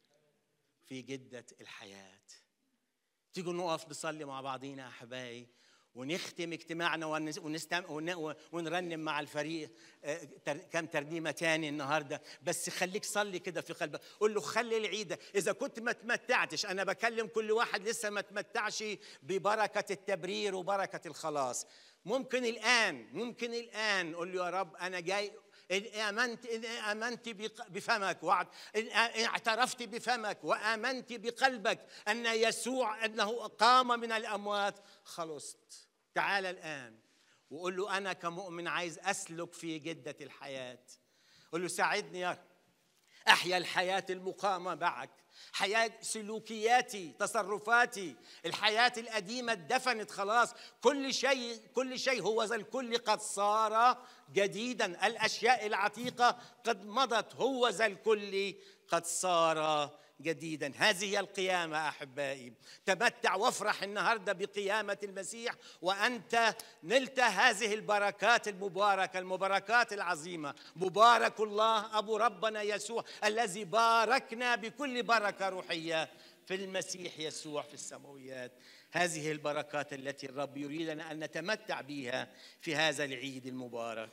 في جدة الحياة تيجوا نقف نصلي مع بعضينا احبائي ونختم اجتماعنا ونستم... ونرنم مع الفريق كم ترنيمة تاني النهاردة بس خليك صلي كده في قلبك قول له خلي العيدة إذا كنت ما تمتعتش أنا بكلم كل واحد لسه ما تمتعش ببركة التبرير وبركة الخلاص ممكن الآن ممكن الآن قول له يا رب أنا جاي إن آمنت إن آمنت بفمك وعد إن اعترفت بفمك وآمنت بقلبك أن يسوع أنه قام من الأموات خلصت تعال الآن وقول له أنا كمؤمن عايز أسلك في جدة الحياة قول له ساعدني يا رب أحيا الحياة المقامة معك حياة سلوكياتي تصرفاتي الحياة القديمة اتدفنت خلاص كل شيء كل شيء هو ذا الكل قد صار جديدا الأشياء العتيقة قد مضت هو ذا الكل قد صار جديدا هذه هي القيامة أحبائي تمتع وافرح النهاردة بقيامة المسيح وأنت نلت هذه البركات المباركة المباركات العظيمة مبارك الله أبو ربنا يسوع الذي باركنا بكل بركة روحية في المسيح يسوع في السماويات هذه البركات التي الرب يريدنا أن نتمتع بها في هذا العيد المبارك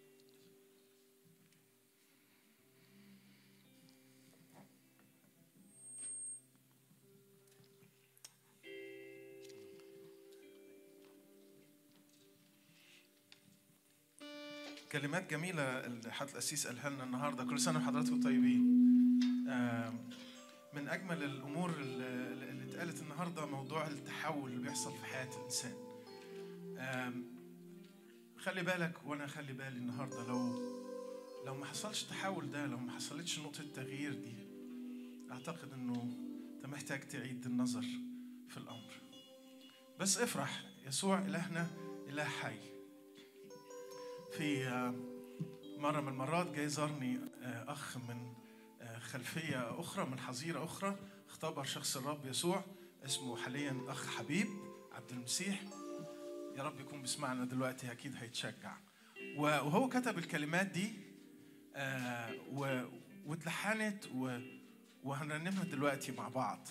كلمات جميلة اللي حضرة الأسيس قالها لنا النهاردة كل سنة وحضراتكم طيبين من أجمل الأمور اللي اتقالت النهاردة موضوع التحول اللي بيحصل في حياة الإنسان خلي بالك وأنا خلي بالي النهاردة لو لو ما حصلش التحول ده لو ما حصلتش نقطة التغيير دي أعتقد إنه أنت محتاج تعيد النظر في الأمر بس افرح يسوع إلهنا إله حي في مرة من المرات جاي زارني أخ من خلفية أخرى من حظيرة أخرى اختبر شخص الرب يسوع اسمه حاليا أخ حبيب عبد المسيح يا رب يكون بيسمعنا دلوقتي أكيد هيتشجع وهو كتب الكلمات دي واتلحنت وهنرنمها دلوقتي مع بعض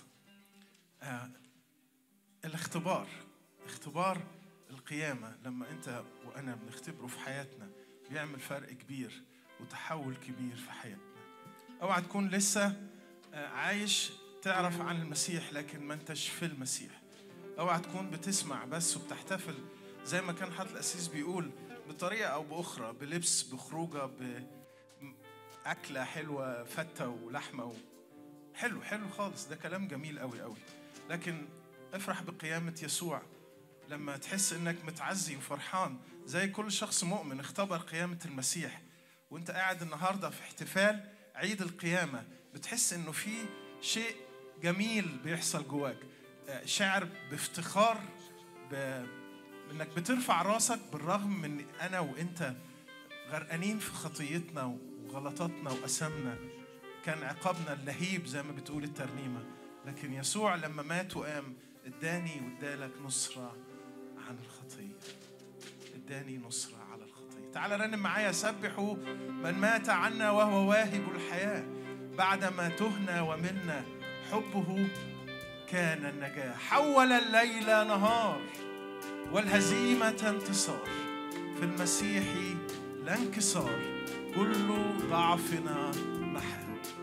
الاختبار اختبار القيامة لما أنت وأنا بنختبره في حياتنا بيعمل فرق كبير وتحول كبير في حياتنا اوعى تكون لسه عايش تعرف عن المسيح لكن ما انتش في المسيح اوعى تكون بتسمع بس وبتحتفل زي ما كان حضرتك الأسيس بيقول بطريقة أو بأخرى بلبس بخروجة بأكلة حلوة فتة ولحمة و... حلو حلو خالص ده كلام جميل قوي قوي لكن افرح بقيامة يسوع لما تحس انك متعزي وفرحان زي كل شخص مؤمن اختبر قيامة المسيح وانت قاعد النهاردة في احتفال عيد القيامة بتحس انه في شيء جميل بيحصل جواك شعر بافتخار ب... انك بترفع راسك بالرغم من انا وانت غرقانين في خطيتنا وغلطاتنا وأسامنا كان عقابنا اللهيب زي ما بتقول الترنيمة لكن يسوع لما مات وقام اداني وادالك نصرة عن الخطية اداني نصرة على الخطية تعال رنم معايا سبحوا من مات عنا وهو واهب الحياة بعدما تهنا ومنا حبه كان النجاة حول الليل نهار والهزيمة انتصار في المسيح لا انكسار كل ضعفنا محا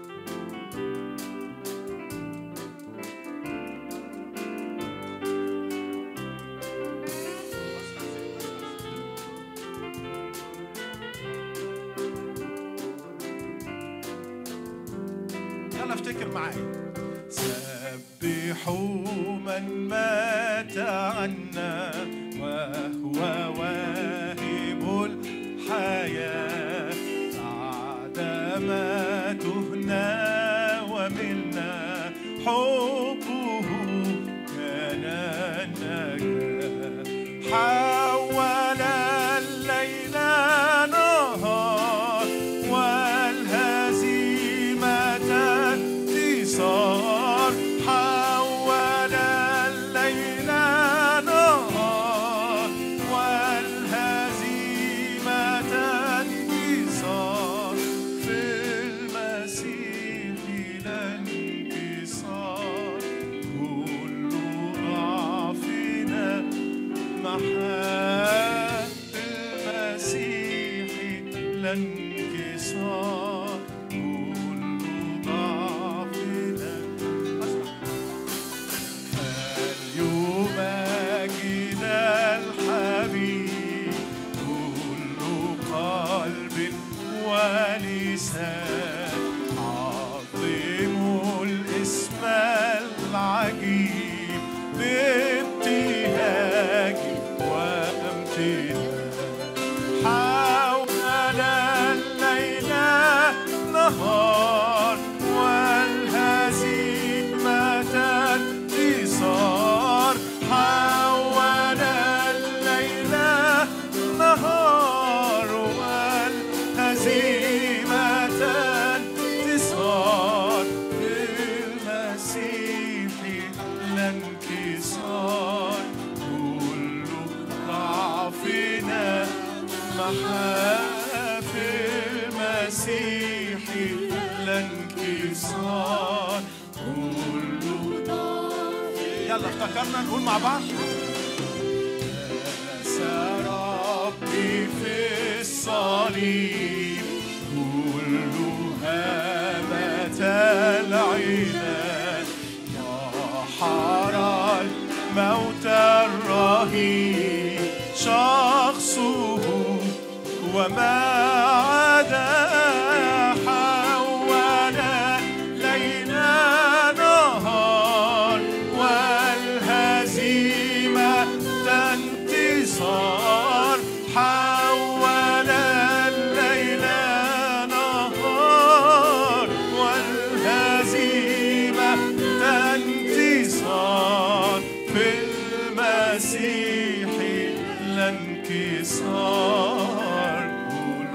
يلا افتكر معايا سبحوا من مات عنا وهو واهب الحياة بعدما تهنا وملنا حبه كان النجاة حول الليل نهار والهزيمة انتصار حول الليل نهار والهزيمة انتصار في المسيح لا انكسار كل ضعفنا محا في المسيح لا انكسار كل ضعفنا فليمجد الحبيب كل قلب ولسان عظموا الاسم العجيب بابتهاج وامتنان حول الليل نهار والهزيمة انتصار حول الليل نهار والهزيمة انتصار في المسيح لا انكسار كل ضعفنا محا في المسيح لا انكسار كل يلا افتكرنا نقول مع بعض داس ربي في الصليب كل هامة العناد نحر الموت الرهيب شخصه وما عدا حول ليل نهار والهزيمة انتصار حول الليل نهار والهزيمة انتصار في المسيح لا انكسار كل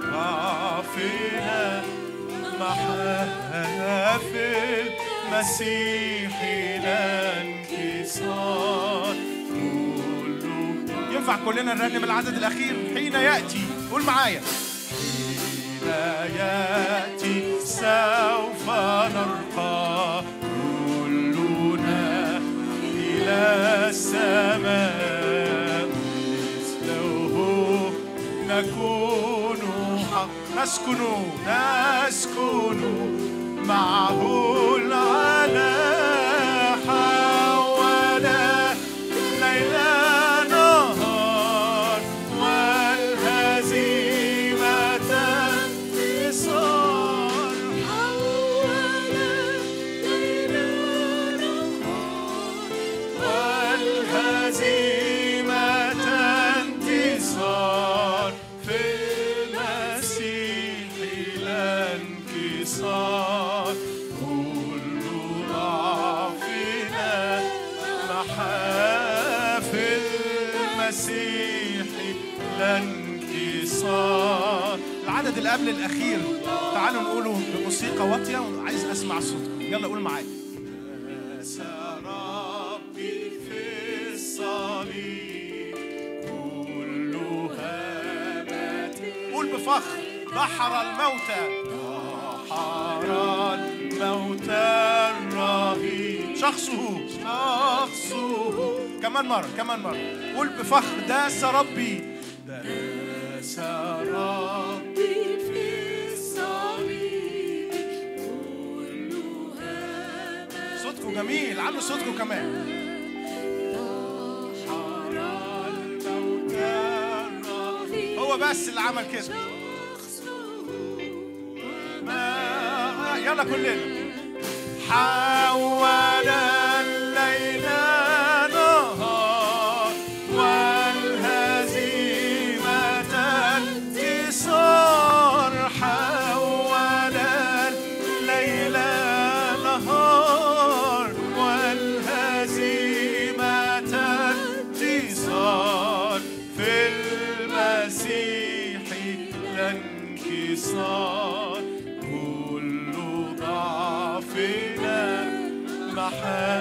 ضعفنا محا في المسيح لا انكسار كل ينفع كلنا نرنم العدد الأخير حين يأتي قول معايا حين يأتي سوف نرقى كلنا إلى السماء مثله نكون حق نسكن نسكن معه العلا حول ليل نهار والهزيمة انتصار حول ليل نهار والهزيمة انتصار في المسيح لا انكسار كل ضعفنا محا في انتصار العدد اللي قبل الأخير تعالوا نقوله بموسيقى واطية وعايز أسمع صوتكم يلا قول معايا داس ربي في الصليب كلها مات قول بفخر دحر الموتى دحر الموتى الرهيب شخصه شخصه كمان مرة كمان مرة قول بفخر داس ربي داس ربي في الصليب صوتكم جميل علوا صوتكم كمان هو بس اللي عمل كده ما يلا كلنا حول الليل نهار والهزيمة انتصار حول الليل نهار والهزيمة انتصار في المسيح لا انكسار كل ضعفنا محل